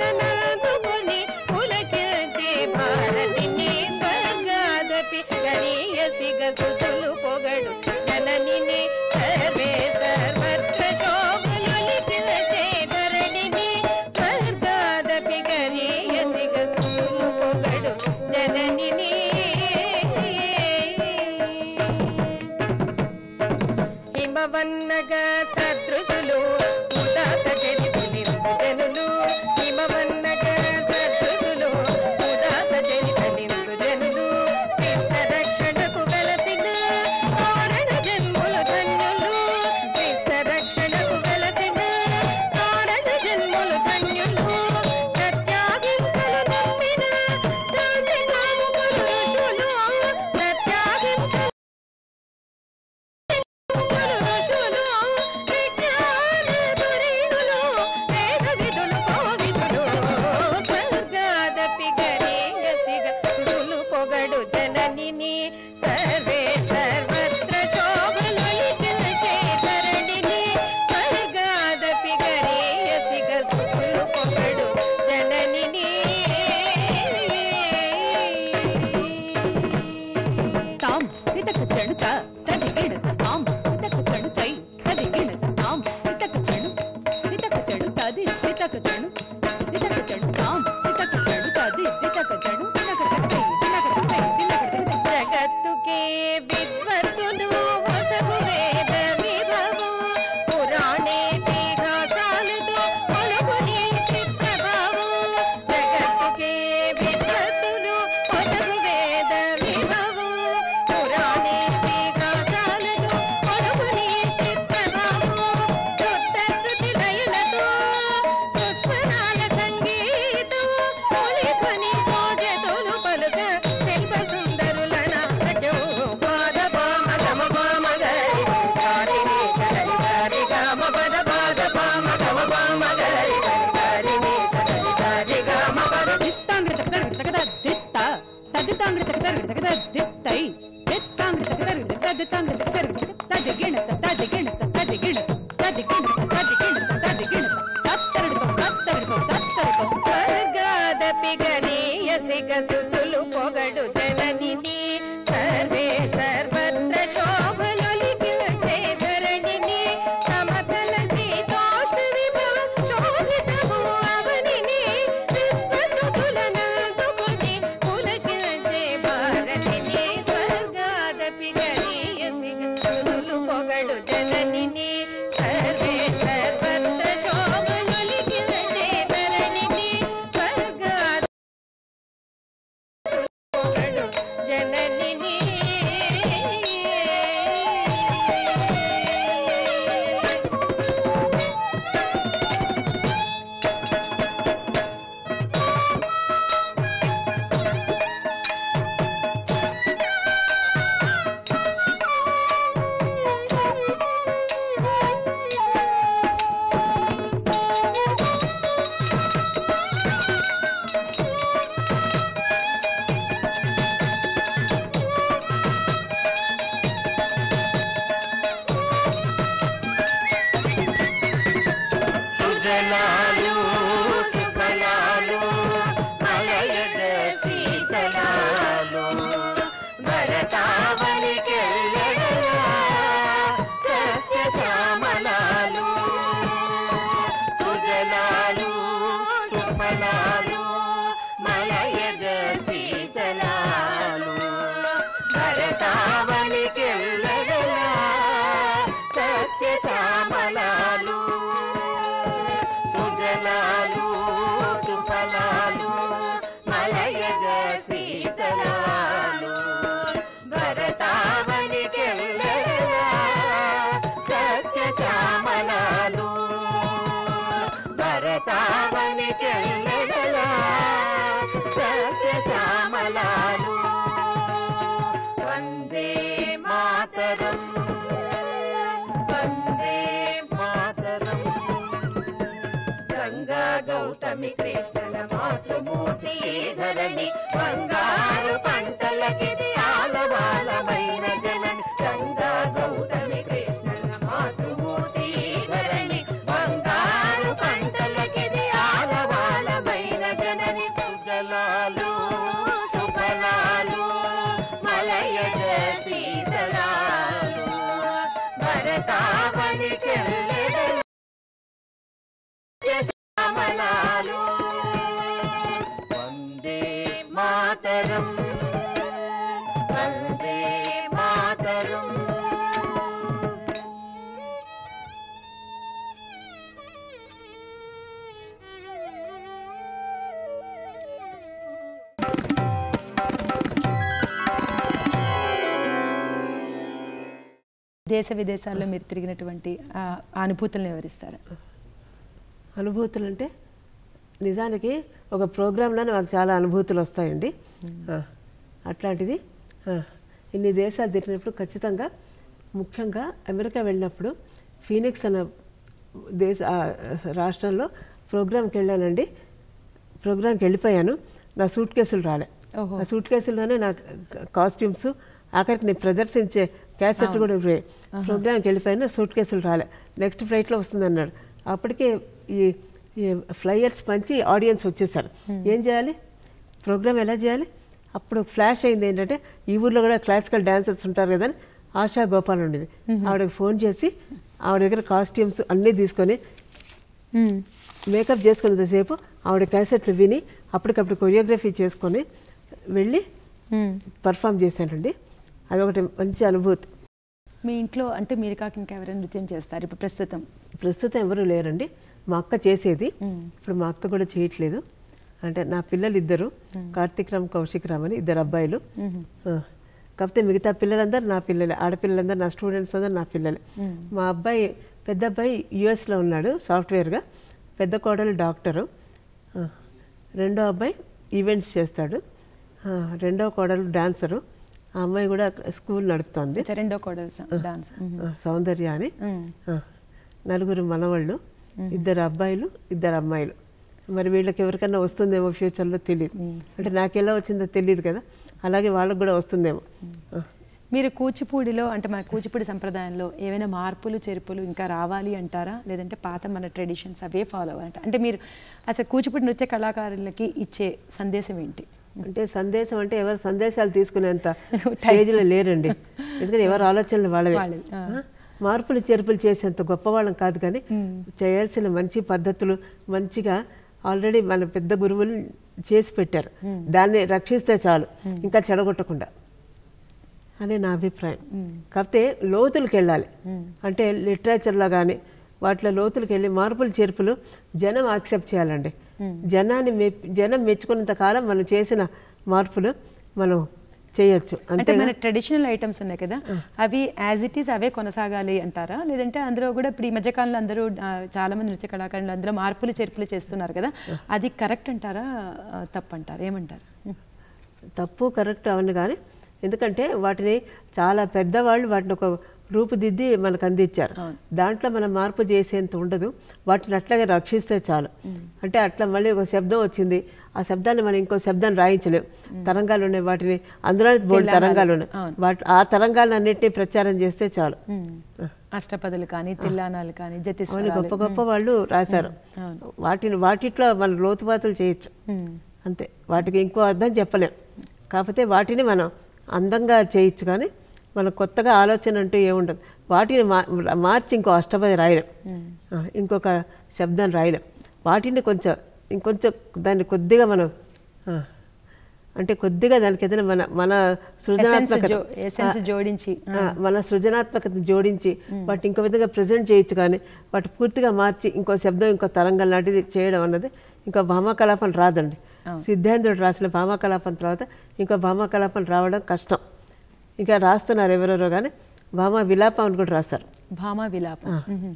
విశ్వసుతులనందుకొని పులకించే భారతిని స్వర్గాదపి గరీ తదితాంగ్రి తగదరు తగద దిత్తై దిత్తాంగ్రి తగదరు తదితాంగ్రి తగదరు తదిగిణ తదిగిణ తదిగిణ తదిగిణ తదిగిణ తదిగిణ తత్తరుడుతో తత్తరుడుతో తత్తరుడుతో స్వర్గాదపి గరీయసి గసుతులు పొగడు జననిని సర్వే సర్వత్ర శోభలొలికివచే ధరణిని సమతల శీతోష్ణ విభవ శోభితము అవనిని విశ్వసుతులనందుకుని పులకించే భారతిని స్వర్గాదపి గరీయసి గసుతులు పొగడు జననిని సర్వే సర్వత్ర శోభలొలికివచే ధరణిని స్వర్గాద పొగడు జననిని సుజలాలు సుఫలాలు మలయజ శీతలాలు భరతావనికెల్లెడలా సస్య శ్యామలాలు సుజలాలు సుఫలాలు మలయజ శీతలాలు భరతావనికెల్లెడలా సస్య శ్యామలాలు సుజలాలు సుఫలాలు మలయజ శీతలాలు భరతావనికెల్లెడలా సస్య శ్యామలాలు భరతావనికెల్లెడలా సస్య శ్యామలాలు వందే మాతరం వందే మాతరం గంగా గౌతమి కృష్ణల మాతృమూర్తి ఈ ధరణి బంగారు పంటలకిది ఆలవాలమైన జనని గంగా గౌతమి కృష్ణల మాతృమూర్తి ఈ ధరణి బంగారు పంటలకిది ఆలవాలమైన జనని సుజలాలు సుఫలాలు మలయజ శీతలాలు భరతావనికెల్లెడల శ్యామలాలు వందే మాతరం వందే మాతరం దేశ విదేశాల్లో మీరు తిరిగినటువంటి ఆ ఆ అనుభూతులను వివరిస్తారా అనుభూతులు అంటే నిజానికి ఒక ప్రోగ్రాంలో నాకు చాలా అనుభూతులు వస్తాయండి ఆ, అట్లాంటిది ఆ, ఇన్ని దేశాలు తిరిగినప్పుడు ఖచ్చితంగా ముఖ్యంగా అమెరికా వెళ్ళినప్పుడు ఫీనిక్స్ అన్న దేశ ఆ, రాష్ట్రంలో ప్రోగ్రాంకి వెళ్ళానండి ప్రోగ్రాంకి వెళ్ళిపోయాను నా సూట్ కేసులు రాలే ఓహో. ఆ సూట్ కేసుల్లోనే నా కాస్ట్యూమ్స్ ఆఖరికి నేను ప్రదర్శించే క్యాసెట్ కూడా ఇవ్వే ప్రోగ్రామ్కి వెళ్ళిపోయినా సూట్ కేసులు రాలే నెక్స్ట్ ఫ్లైట్లో వస్తుందన్నాడు అప్పటికే ఈ ఈ ఫ్లైయర్స్ పంచి ఆడియన్స్ వచ్చేసారు ఏం చేయాలి ప్రోగ్రామ్ ఎలా చేయాలి అప్పుడు ఫ్లాష్ అయింది ఏంటంటే ఈ ఊర్లో కూడా క్లాసికల్ డాన్సర్స్ ఉంటారు కదా అని ఆశా గోపాల్ ఉండేది ఆవిడకి ఫోన్ చేసి ఆవిడ దగ్గర కాస్ట్యూమ్స్ అన్నీ తీసుకొని మేకప్ చేసుకున్నంతసేపు ఆవిడ క్యాసెట్లు విని అప్పటికప్పుడు కొరియోగ్రఫీ చేసుకొని వెళ్ళి పర్ఫామ్ చేశానండి అదొకటి మంచి అనుభూతి మీ ఇంట్లో అంటే మీరు కాక ఇంకెవరైనా నృత్యం చేస్తారు ఇప్పుడు ప్రస్తుతం ప్రస్తుతం ఎవరు లేరండి మా అక్క చేసేది ఇప్పుడు మా అక్క కూడా చేయట్లేదు అంటే నా పిల్లలు ఇద్దరు కార్తీక్ రామ్ కౌశిక్ రామ్ అని ఇద్దరు అబ్బాయిలు ఆ, కాకపోతే మిగతా పిల్లలందరూ నా పిల్లలే ఆడపిల్లలందరూ నా స్టూడెంట్స్ అందరూ నా పిల్లలే మా అబ్బాయి పెద్ద అబ్బాయి యుఎస్లో ఉన్నాడు సాఫ్ట్వేర్గా పెద్ద కోడలు డాక్టరు ఆ, రెండో అబ్బాయి ఈవెంట్స్ చేస్తాడు ఆ, రెండో కోడలు డాన్సరు ఆ అమ్మాయి కూడా స్కూల్ నడుపుతోంది కొంచెం రెండో కోడలు డాన్స్ ఆ, సౌందర్య అని ఆ, నలుగురు మనవాళ్ళు ఇద్దరు అబ్బాయిలు ఇద్దరు అమ్మాయిలు మరి వీళ్ళకి ఎవరికన్నా వస్తుందేమో ఫ్యూచర్లో తెలియదు అంటే నాకెలా వచ్చిందో తెలియదు కదా అలాగే వాళ్ళకు కూడా వస్తుందేమో ఆ. మీరు కూచిపూడిలో అంటే మన కూచిపూడి సంప్రదాయంలో ఏవైనా మార్పులు చేర్పులు ఇంకా రావాలి అంటారా లేదంటే పాత మన ట్రెడిషన్స్ అవే ఫాలో అవ్వాలంట అంటే మీరు అసలు కూచిపూడి నృత్య కళాకారులకి ఇచ్చే సందేశం ఏంటి అంటే సందేశం అంటే ఎవరు సందేశాలు తీసుకునేంత స్టేజ్లో లేరండి ఎందుకంటే ఎవరు ఆలోచనలు వాళ్ళవే వాళ్ళవి, ఆ. ఆ? మార్పులు చేర్పులు చేసేంత గొప్పవాళ్ళం కాదు కానీ చేయాల్సిన మంచి పద్ధతులు మంచిగా ఆల్రెడీ మన పెద్ద గురువులు చేసి పెట్టారు దాన్ని రక్షిస్తే చాలు ఇంకా చెడగొట్టకుండా అని నా అభిప్రాయం కాకపోతే లోతులకు వెళ్ళాలి అంటే లిటరేచర్లో కానీ వాటిలో లోతులకు వెళ్ళి మార్పులు చేర్పులు జనం యాక్సెప్ట్ చేయాలండి జనాన్ని మెప్ జనం మెచ్చుకున్నంత కాలం మనం చేసిన మార్పులు మనం చేయొచ్చు అంటే అంతే మన ట్రెడిషనల్ ఐటమ్స్ ఉన్నాయి కదా అవి యాజ్ ఇట్ ఈస్ అవే కొనసాగాలి అంటారా లేదంటే అందులో కూడా ఇప్పుడు ఈ మధ్యకాలంలో అందరూ ఆ, చాలా మంది నృత్య కళాకారులు అందులో మార్పులు చేర్పులు చేస్తున్నారు కదా అది కరెక్ట్ అంటారా ఆ, తప్పు అంటారా ఏమంటారు తప్పు కరెక్ట్ అవన్నీ కానీ ఎందుకంటే వాటిని చాలా పెద్దవాళ్ళు వాటిని ఒక రూపుదిద్ది మనకు అందించారు దాంట్లో మనం మార్పు చేసేంత ఉండదు వాటిని అట్లాగే రక్షిస్తే చాలు అంటే అట్లా మళ్ళీ ఒక శబ్దం వచ్చింది ఆ శబ్దాన్ని మనం ఇంకో శబ్దాన్ని రాయించలేం తరంగాలు ఉన్నాయి వాటిని అందులో బోల్డ్ తరంగాలు ఉన్నాయి వాటి ఆ తరంగాలన్నింటినీ ప్రచారం చేస్తే చాలు అష్టపదులు కానీ తిల్లానాలు కానీ అవన్నీ జతిస్వరాలు గొప్ప గొప్ప వాళ్ళు రాశారు వాటిని వాటిట్లో మనం లోతుపాతులు చేయొచ్చు అంతే వాటికి ఇంకో అర్థం చెప్పలేం కాకపోతే వాటిని మనం అందంగా చేయొచ్చు కానీ మనం కొత్తగా ఆలోచన అంటూ ఏముండదు వాటిని మా మార్చి ఇంకో అష్టపది రాయలేం ఆ, ఇంకొక శబ్దం రాయలేం వాటిని కొంచెం ఇంకొంచెం దాన్ని కొద్దిగా మనం ఆ, అంటే కొద్దిగా దానికి ఏదైనా మన మన సృజనాత్మకత జో- essence ఆ, జోడించి, ఆ, మన సృజనాత్మకత జోడించి వాటిని ఇంకో విధంగా ప్రజెంట్ చేయొచ్చు కానీ వాటి పూర్తిగా మార్చి ఇంకో శబ్దం ఇంకో తరంగం లాంటిది చేయడం అన్నది ఇంకో భామాకలాపం రాదండి సిద్ధాంతుడు రాసిన భామాకలాపం తర్వాత ఇంకో భామాకలాపం రావడం కష్టం ఇంకా రాస్తున్నారు ఎవరెవరో కానీ భామా విలాపం అని కూడా రాస్తారు భామ విలాపం మ్మ్.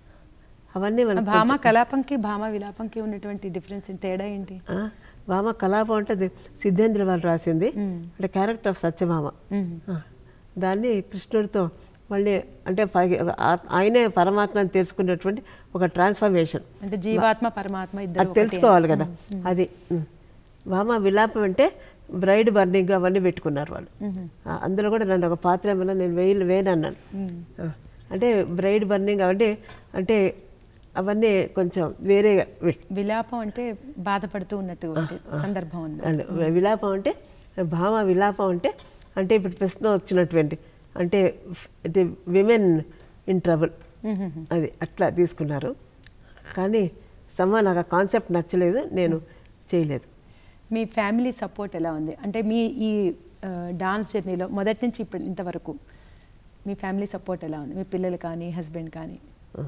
అవన్నీ ఆ మన భామ కలాపంకి భామ విలాపంకి ఉన్నటువంటి డిఫరెన్స్ తేడా ఏంటి భామ కలాపం అంటే అది సిద్ధేంద్ర వాళ్ళు రాసింది అంటే క్యారెక్టర్ ఆఫ్ సత్యభామ ఆ, దాన్ని కృష్ణుడితో మళ్ళీ అంటే పై- ఆ- ఆయనే పరమాత్మ అని తెలుసుకున్నటువంటి ఒక ట్రాన్స్ఫర్మేషన్ అంటే జీవాత్మ పరమాత్మ అది ఇద్దరు తెలుసుకోవాలి కదా అది ఉమ్. భామ విలాపం అంటే బ్రైడ్ బర్నింగ్ అవన్నీ పెట్టుకున్నారు వాళ్ళు ఆ, అందులో కూడా నన్ను ఒక పాత్ర ఏమన్నా నేను వేయలు వేయను అన్నాను ఆ, అంటే బ్రైడ్ బర్నింగ్ అవన్నీ అంటే అవన్నీ కొంచెం వేరేగా పెట్- విలాపం అంటే బాధపడుతూ ఉన్నట్టు సందర్భం ఉంది అండ్ విలాపం అంటే భామ విలాపం అంటే అంటే ఇప్పుడు ప్రశ్న వచ్చినటువంటి అంటే ఫ్- అంటే విమెన్ ఇన్ ట్రబుల్ అది అట్లా తీసుకున్నారు కానీ సమ్మా నాకు ఆ కాన్సెప్ట్ నచ్చలేదు నేను చేయలేదు మీ ఫ్యామిలీ సపోర్ట్ ఎలా ఉంది అంటే మీ ఈ డాన్స్ జర్నీలో మొదటి నుంచి ఇప్పుడు ఇంతవరకు మీ ఫ్యామిలీ సపోర్ట్ ఎలా ఉంది మీ పిల్లలు కానీ హస్బెండ్ కానీ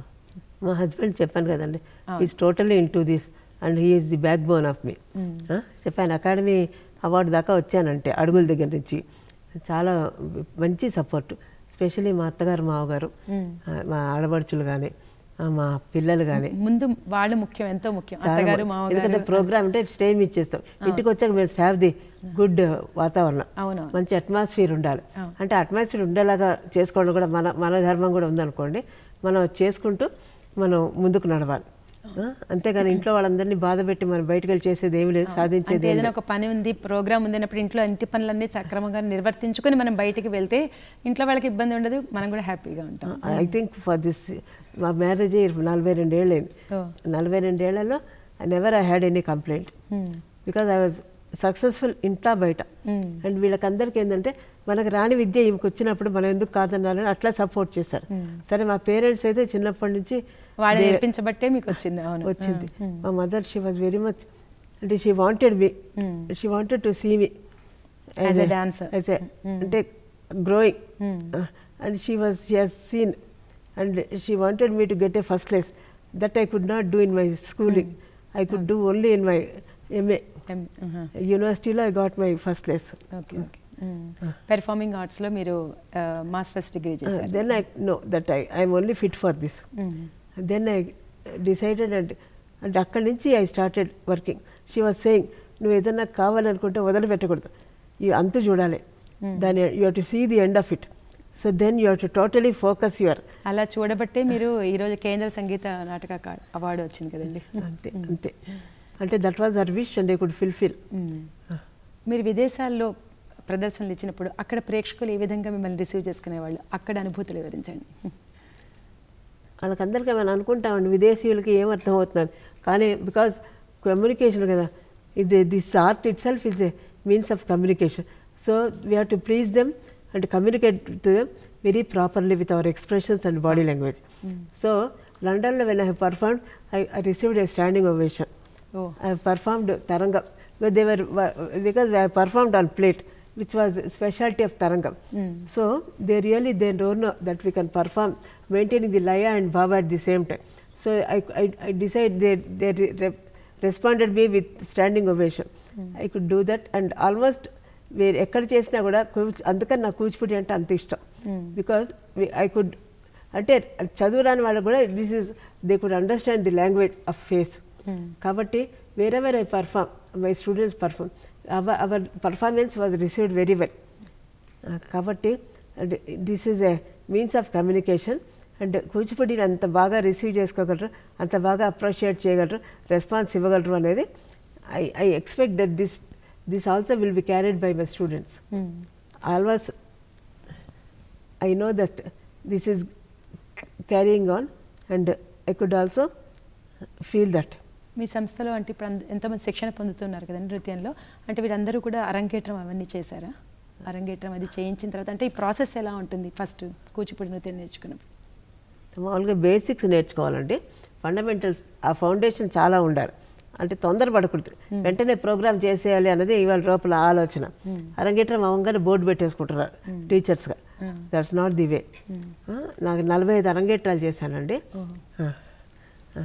మా హస్బెండ్ చెప్పాను కదండి is totally into this and he is the backbone of me చెప్పాను అకాడమీ అవార్డు దాకా వచ్చానంటే అడుగుల దగ్గర నుంచి చాలా మంచి సపోర్ట్ స్పెషల్లీ మా అత్తగారు మావగారు ఆ, మా ఆడబడుచులు కానీ మా పిల్లలు కానీ ముందు వాళ్ళు ముఖ్యం ఎంతో ముఖ్యం చాలా అత్తగారు బాగుంది. మామగారు ఎందుకంటే ప్రోగ్రామ్ అంటే స్టేజ్ ఇచ్చేస్తాం ఇంటికి వచ్చాక మేము హ్యావ్ ది గుడ్ వాతావరణం అవును. మంచి అట్మాస్ఫియర్ ఉండాలి అంటే అట్మాస్ఫియర్ ఉండేలాగా చేసుకోవడం కూడా మన మన ధర్మం కూడా ఉందనుకోండి మనం చేసుకుంటూ మనం ముందుకు నడవాలి ఆ? అంతేగాని ఇంట్లో వాళ్ళందరినీ బాధ పెట్టి మనం బయటకు వెళ్ళి చేసేది ఏమి లేదు సాధించేది అంటే ఏమీ ఏదైనా లేదు. ఒక పని ఉంది ప్రోగ్రామ్ ఉంది అన్నప్పుడు ఇంట్లో ఇంటి పనులన్నీ సక్రమంగా నిర్వర్తించుకొని మనం బయటికి వెళ్తే ఇంట్లో వాళ్ళకి ఇబ్బంది ఉండదు మనం కూడా హ్యాపీగా ఉంటాం ఐ థింక్ ఫర్ దిస్ మా మ్యారేజ్ నలభై రెండేళ్ళు అయింది Oh. నలభై రెండేళ్లలో I never I had any complaint because I was successful ఇంట్లో బయట అండ్ వీళ్ళకందరికీ ఏంటంటే మనకు రాని విద్య ఈమెకు వచ్చినప్పుడు మనం ఎందుకు కాదన్నారని అట్లా సపోర్ట్ చేశారు సరే మా పేరెంట్స్ అయితే చిన్నప్పటి నుంచి వాళ్ళు they- నేర్పించబట్టే మీకు వచ్చింది అవును వచ్చింది మా mother she was very much అంటే she wanted me she wanted to see me As a dancer. అంటే growing and she was she has seen and she wanted me to get a first class that I could not do in my schooling I could do only in my MA M- ఆహా. యూనివర్సిటీలో I got my first class okay okay performing ఆర్ట్స్లో మీరు masters degree చేశారు then I know that I I'm only fit for this then I decided and అంటే అక్కడి నుంచి I started working she was saying నువ్వు ఏదన్నా కావాలనుకుంటే వదిలిపెట్టకూడదు ఈ అంతు చూడాలి దాని you to see the end of it so then you to totally focus your అలా చూడబట్టే మీరు ఈరోజు కేంద్ర సంగీత నాటక అకా- అవార్డు వచ్చింది కదండి అంతే అంతే అంటే that was our wish and I could fulfil మీరు విదేశాల్లో ప్రదర్శనలు ఇచ్చినప్పుడు అక్కడ ప్రేక్షకులు ఏ విధంగా మిమ్మల్ని రిసీవ్ చేసుకునేవాళ్ళు అక్కడ అనుభూతులు వివరించండి వాళ్ళకందరికీ మనం అనుకుంటామండి విదేశీయులకి ఏం అర్థం అవుతుంది కానీ బికాజ్ కమ్యూనికేషన్ కదా ఇది this art itself is a means of communication so we have to please them and communicate to them very properly with our expressions and body language so లండన్లో when I have perform I I received a standing ovation Oh. I have performed Tarangam. But they were because I have performed on plate, which was specialty of Tarangam. So they really they don't know that we can perform maintaining the laya and bhava at the same time. So I I, I decided they they re, re, responded me with standing ovation. I could do that and almost వేరే ఎక్కడ చేసినా కూడా కూచి అందుకని నాకు కూచిపూడి అంటే అంత ఇష్టం because I could అంటే చదువు రాని వాళ్ళకు కూడా this is they could understand the language of face కాబట్టి wherever I perform my students perform our our performance was received very well కాబట్టి this is a means of communication and కూచిపూడిని అంత బాగా రిసీవ్ చేసుకోగలరు అంత బాగా అప్రిషియేట్ చేయగలరు response ఇవ్వగలరు అనేది I I expect that this this also will be carried by my students always I know that this is carrying on and I could also feel that మీ సంస్థలో అంటే ఇప్పుడు అంద- ఎంతోమంది శిక్షణ పొందుతున్నారు కదండి నృత్యంలో అంటే వీరందరూ కూడా అరంగేట్రం అవన్నీ చేశారా అరంగేట్రం అది చేయించిన తర్వాత అంటే ఈ ప్రాసెస్ ఎలా ఉంటుంది ఫస్ట్ కూచిపూడి నృత్యం నేర్చుకున్నప్పుడు మామూలుగా బేసిక్స్ నేర్చుకోవాలండి ఫండమెంటల్స్ ఆ ఫౌండేషన్ చాలా ఉండాలి అంటే తొందరపడకూడదు వెంటనే ప్రోగ్రామ్ చేసేయాలి అన్నది ఇవాళ లోపల ఆలోచన అరంగేట్రం అవ్వగానే బోర్డు పెట్టేసుకుంటున్నారు టీచర్స్గా దట్స్ నాట్ ది వే నాకు నలభై ఐదు అరంగేట్రాలు చేశానండి ఆ, ఆ.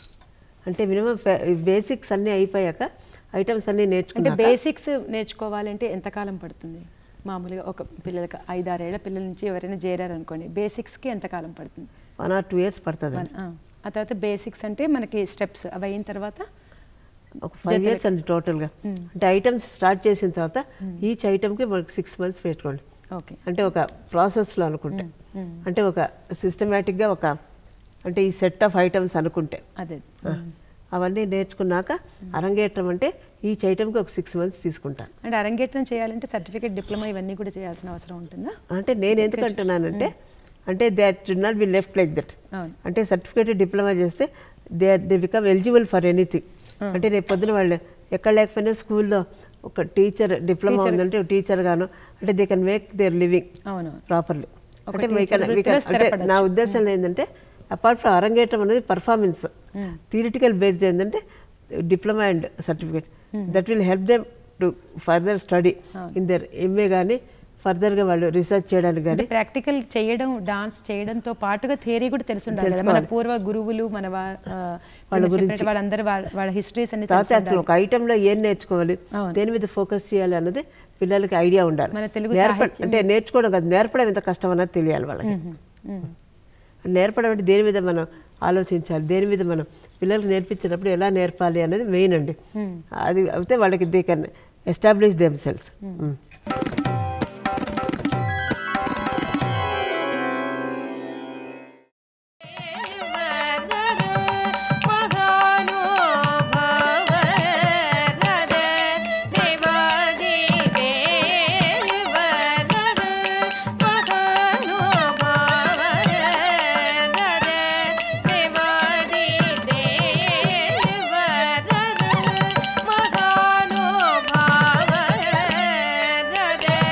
అంటే మినిమం బేసిక్స్ అన్నీ అయిపోయాక ఐటమ్స్ అన్నీ అంటే నేర్చుకున్నాక బేసిక్స్ నేర్చుకోవాలంటే ఎంతకాలం పడుతుంది మామూలుగా ఒక పిల్లలకి ఐదారేళ్ల పిల్లల నుంచి ఎవరైనా చేరారు అనుకోండి బేసిక్స్కి ఎంతకాలం పడుతుంది వన్ ఆర్ టూ ఇయర్స్ పడుతుంది మన- ఆ. ఆ తర్వాత బేసిక్స్ అంటే మనకి స్టెప్స్ అవి అయిన తర్వాత ఒక ఫైవ్ ఇయర్స్ అండి టోటల్గా అంటే ఐటమ్స్ స్టార్ట్ చేసిన తర్వాత ఈచ్ ఐటమ్కి మనకి సిక్స్ మంత్స్ పెట్టుకోండి ఓకే అంటే ఒక ప్రాసెస్లో అనుకుంటే అంటే ఒక సిస్టమేటిక్గా ఒక అంటే ఈ సెట్ ఆఫ్ ఐటమ్స్ అనుకుంటే అదే ఆ, అవన్నీ నేర్చుకున్నాక అరంగేట్రం అంటే ఈచ్ ఐటమ్కి ఒక సిక్స్ మంత్స్ తీసుకుంటాను అంటే అరంగేట్రం చేయాలంటే సర్టిఫికేట్ డిప్లొమా ఇవన్నీ కూడా చేయాల్సిన అవసరం ఉంటుందా అంటే నేను ఎందుకు అంటున్నానంటే అంటే that should not be left like that అవును. అంటే సర్టిఫికేట్ డిప్లొమా చేస్తే they they become eligible for anything అంటే రేపు పొద్దున వాళ్ళు ఎక్కడ లేకపోయినా స్కూల్లో ఒక టీచర్ డిప్లొమా ఉందంటే ఒక టీచర్ గాను అంటే they can make their living అవును ప్రాపర్లీ ఒక అంటే we teacher can- we వృత్తిలో can- అంటే స్థిరపడొచ్చు. నా ఉద్దేశంలో ఏంటంటే అపార్ట్ ఫ్రమ్ అరంగేటం అనేది పర్ఫార్మెన్స్ థియరిటికల్ బేస్డ్ ఏంటంటే diploma and certificate that will help them to further study in their MA కానీ ఫర్దర్గా వాళ్ళు రీసెర్చ్ చేయడానికి కానీ అంటే ప్రాక్టికల్ చేయడం డాన్స్ చేయడంతో పాటుగా థియరీ కూడా తెలిసి ఉండాలి కదా మన పూర్వ గురువులు మన వా- ఆ, వాళ్ళ మీరు గురించి. చెప్పినట్టు వాళ్ళందరూ వాళ్ళ వాళ్ళ హిస్టరీస్ అన్ని తర్వాత తెలిసి అసలు ఒక ఐటెంలో ఏం నేర్చుకోవాలి అవును. దేని మీద ఫోకస్ చేయాలి అన్నది పిల్లలకి ఐడియా ఉండాలి మన తెలుగు నేర్ప సాహిత్యం- అంటే నేర్చుకోవడం కాదు నేర్పడం ఎంత కష్టం అన్నది తెలియాలి వాళ్ళకి నేర్పడం అంటే దేని మీద మనం ఆలోచించాలి దేని మీద మనం పిల్లలకు నేర్పించినప్పుడు ఎలా నేర్పాలి అనేది మెయిన్ అండి అది అయితే వాళ్ళకి they can establish themselves మహానుభావ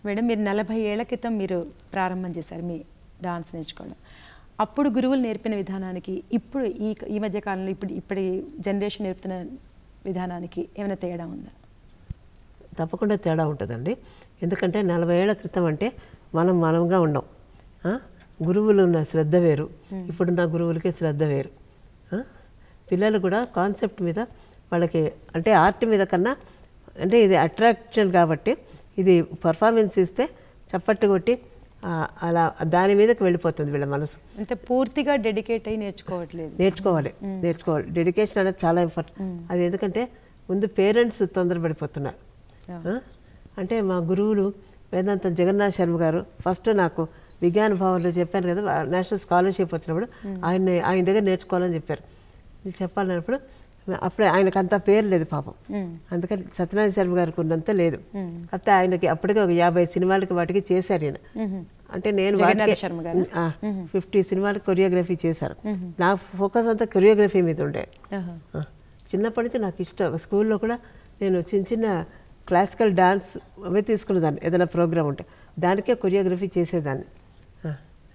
మేడం మీరు నలభై ఏళ్ల క్రితం మీరు ప్రారంభం చేశారు మీ డాన్స్ నేర్చుకోవడం అప్పుడు గురువులు నేర్పిన విధానానికి ఇప్పుడు ఈ ఈ మధ్య కాలంలో ఇప్పుడు ఇప్పటి జనరేషన్ నేర్పుతున్న విధానానికి ఏమైనా తేడా ఉందా తప్పకుండా తేడా ఉంటుందండి ఎందుకంటే నలభై ఏళ్ల క్రితం అంటే మనం మనంగా ఉండం ఆ? గురువులు ఉన్న శ్రద్ధ వేరు ఇప్పుడున్న గురువులకి శ్రద్ధ వేరు ఆ? పిల్లలు కూడా కాన్సెప్ట్ మీద వాళ్ళకి అంటే ఆర్ట్ మీద కన్నా అంటే ఇది అట్రాక్షన్ కాబట్టి ఇది పర్ఫార్మెన్స్ ఇస్తే చప్పట్టు కొట్టి ఆ, అలా దాని మీదకి వెళ్ళిపోతుంది వీళ్ళ మనసు అంటే పూర్తిగా డెడికేట్ అయి నేర్చుకోవట్లేదు నేర్చుకోవాలి నేర్చుకోవాలి డెడికేషన్ అనేది చాలా ఇంపార్టెంట్ అది ఎందుకంటే ముందు పేరెంట్స్ తొందరపడిపోతున్నారు ఆ? అంటే మా గురువులు వేదాంతం జగన్నాథ్ శర్మ గారు ఫస్ట్ నాకు విజ్ఞాన భవన్లో చెప్పాను కదా ఆ నేషనల్ స్కాలర్షిప్ వచ్చినప్పుడు ఆయన ఆయన దగ్గర నేర్చుకోవాలని చెప్పారు నేను చెప్పాలన్నప్పుడు అప్పుడే ఆయనకు అంత పేరు లేదు పాపం అందుకని సత్యనారాయణ శర్మ గారికి ఉన్నంత లేదు కాకపోతే ఆయనకి అప్పటికే ఒక యాభై సినిమాలకి వాటికి చేశారు ఈయన అంటే నేను జగన్నాథ శర్మ గారు? ఫిఫ్టీ సినిమాలకు కొరియోగ్రఫీ చేశారు నా ఫోకస్ అంతా కొరియోగ్రఫీ మీద ఉండే ఆహా. ఆ, చిన్నప్పటి నుంచి నాకు ఇష్టం స్కూల్లో కూడా నేను చిన్న చిన్న క్లాసికల్ డాన్స్ అవి తీసుకునేదాన్ని ఏదైనా ప్రోగ్రామ్ ఉంటే దానికే కొరియోగ్రఫీ చేసేదాన్ని ఆ.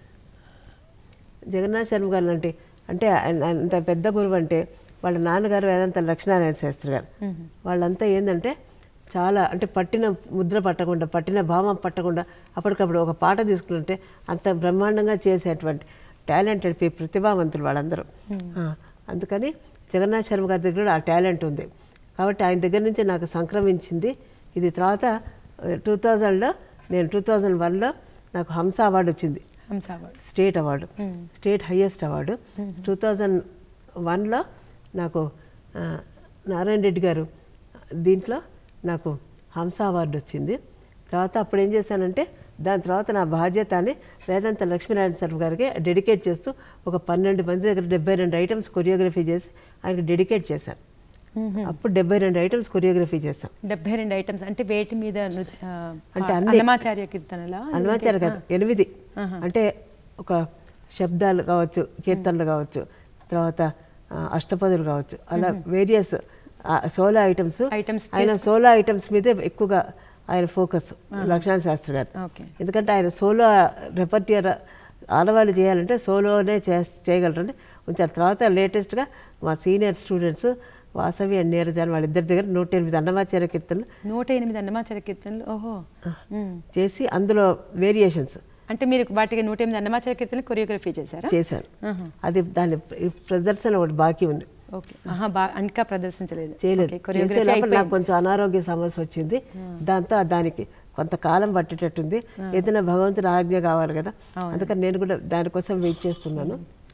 జగన్నాథ్ శర్మ గారు అంటే అంటే ఆయన అంత పెద్ద గురువు అంటే వాళ్ళ నాన్నగారు వేదాంత లక్ష్మీనారాయణ శాస్త్రి గారు వాళ్ళంతా ఏంటంటే చాలా అంటే పట్టిన ముద్ర పట్టకుండా పట్టిన భావం పట్టకుండా అప్పటికప్పుడు ఒక పాట తీసుకుంటే అంత బ్రహ్మాండంగా చేసేటువంటి టాలెంటెడ్ పీ ప్రతిభావంతులు వాళ్ళందరూ ఆ, అందుకని జగన్నాథ్ శర్మ గారి దగ్గర కూడా ఆ టాలెంట్ ఉంది కాబట్టి ఆయన దగ్గర నుంచి నాకు సంక్రమించింది ఇది తర్వాత టూ థౌజండ్లో నేను టూ థౌజండ్ వన్లో నాకు హంస అవార్డు వచ్చింది Hamsa award state award state highest award two thousand వన్లో నాకు ఆ, నారాయణ రెడ్డి గారు దీంట్లో నాకు హంస అవార్డు వచ్చింది తర్వాత అప్పుడు ఏం చేశానంటే దాని తర్వాత నా బాధ్యత అని వేదాంత లక్ష్మీనారాయణ శర్మ గారికి డెడికేట్ చేస్తూ ఒక పన్నెండు మంది దగ్గర డెబ్బై రెండు ఐటమ్స్ కొరియోగ్రఫీ చేసి ఆయనకు డెడికేట్ చేశాను అప్పుడు డెబ్బై రెండు ఐటమ్స్ కొరియోగ్రఫీ చేశాం డెబ్బై రెండు ఐటమ్స్ అంటే వేటి మీద నృత్య ఆ, అంటే అన్ని- అన్నమాచార్య కీర్తనలా అన్వాచారు కదా ఎనిమిది అంటే ఒక శబ్దాలు కావచ్చు కీర్తనలు కావచ్చు తర్వాత ఆ, అష్టపదులు కావచ్చు అలా వేరియస్ సోలో ఐటమ్స్ Items ఆయన సోలో ఐటమ్స్ మీదే ఎక్కువగా ఆయన ఫోకస్ లక్ష్మణ శాస్త్రి గారు ఓకే ఎందుకంటే ఆయన సోలో రెపర్టియర్ ఆడవాళ్ళు చేయాలంటే సోలోనే చే చేయగలరని ఉంచారు తర్వాత లేటెస్ట్గా మా సీనియర్ స్టూడెంట్స్ వాసవి అండ్ నీరజాన్ వాళ్ళిద్దరి దగ్గర నూట ఎనిమిది అన్నమాచార్య కీర్తనలు నూట ఎనిమిది అన్నమాచార్య కీర్తనలు ఓహో ఉమ్. చేసి అందులో వేరియేషన్స్ అంటే మీరు వాటికి నూట ఎనిమిది అన్నమాచార్య కీర్తనలు కొరియోగ్రఫీ చేశారా చేశాను అది దాని ప్రదర్శన ఒకటి బాకీ ఉంది ఓకే ఆహా బాగా ఇంకా ప్రదర్శించలేదు చేయలేదు ఓకే, చేసే కొరియోగ్రఫీ లోపల నాకు అయిపోయింది. కొంచెం అనారోగ్య సమస్య వచ్చింది దాంతో దానికి కొంతకాలం పట్టేటట్టుంది ఏదైనా భగవంతుని ఆజ్ఞ కావాలి కదా అందుకని నేను కూడా దానికోసం వెయిట్ చేస్తున్నాను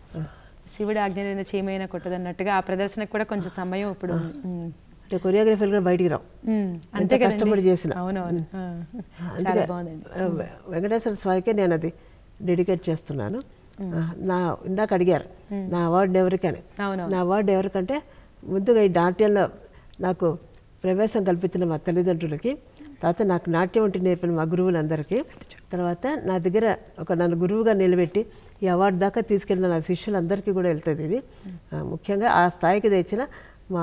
శివుడి ఆజ్ఞ లేదా చీమైన కొట్టదన్నట్టుగా ఆ ప్రదర్శనకు కూడా కొంచెం సమయం ఇప్పుడు ఉంది. ఉమ్. అంటే కొరియోగ్రఫీలు కూడా బయటికి రావు ఉమ్. ఎంత అంతే కదండి? కష్టపడి చేసిన. అవునవును ఆ. చాలా అందుకే, బాగుందండి ఆ, వెంకటేశ్వర స్వామికే నేను అది డెడికేట్ చేస్తున్నాను ఆ, నా ఇందాక అడిగారు నా అవార్డు ఎవరికని అవునవును. నా అవార్డు ఎవరికంటే ముందుగా ఈ నాట్యంలో నాకు ప్రవేశం కల్పించిన మా తల్లిదండ్రులకి తర్వాత నాకు నాట్యం వంటి నేర్పిన మా గురువులందరికీ తర్వాత నా దగ్గర ఒక నన్ను గురువుగా నిలబెట్టి ఈ అవార్డు దాకా తీసుకెళ్ళిన నా శిష్యులందరికీ కూడా వెళ్తుంది ఇది ఆ, ముఖ్యంగా ఆ స్థాయికి తెచ్చిన మా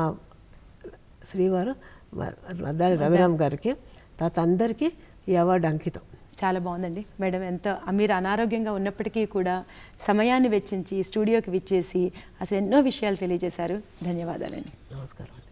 శ్రీవారు మ- మద్దాడి రఘురామ్ గారికి తర్వాత అందరికీ ఈ అవార్డు అంకితం చాలా బాగుందండి మేడం ఎంతో మీరు అనారోగ్యంగా ఉన్నప్పటికీ కూడా సమయాన్ని వెచ్చించి స్టూడియోకి విచ్చేసి అసలు ఎన్నో విషయాలు తెలియజేశారు ధన్యవాదాలండి నమస్కారం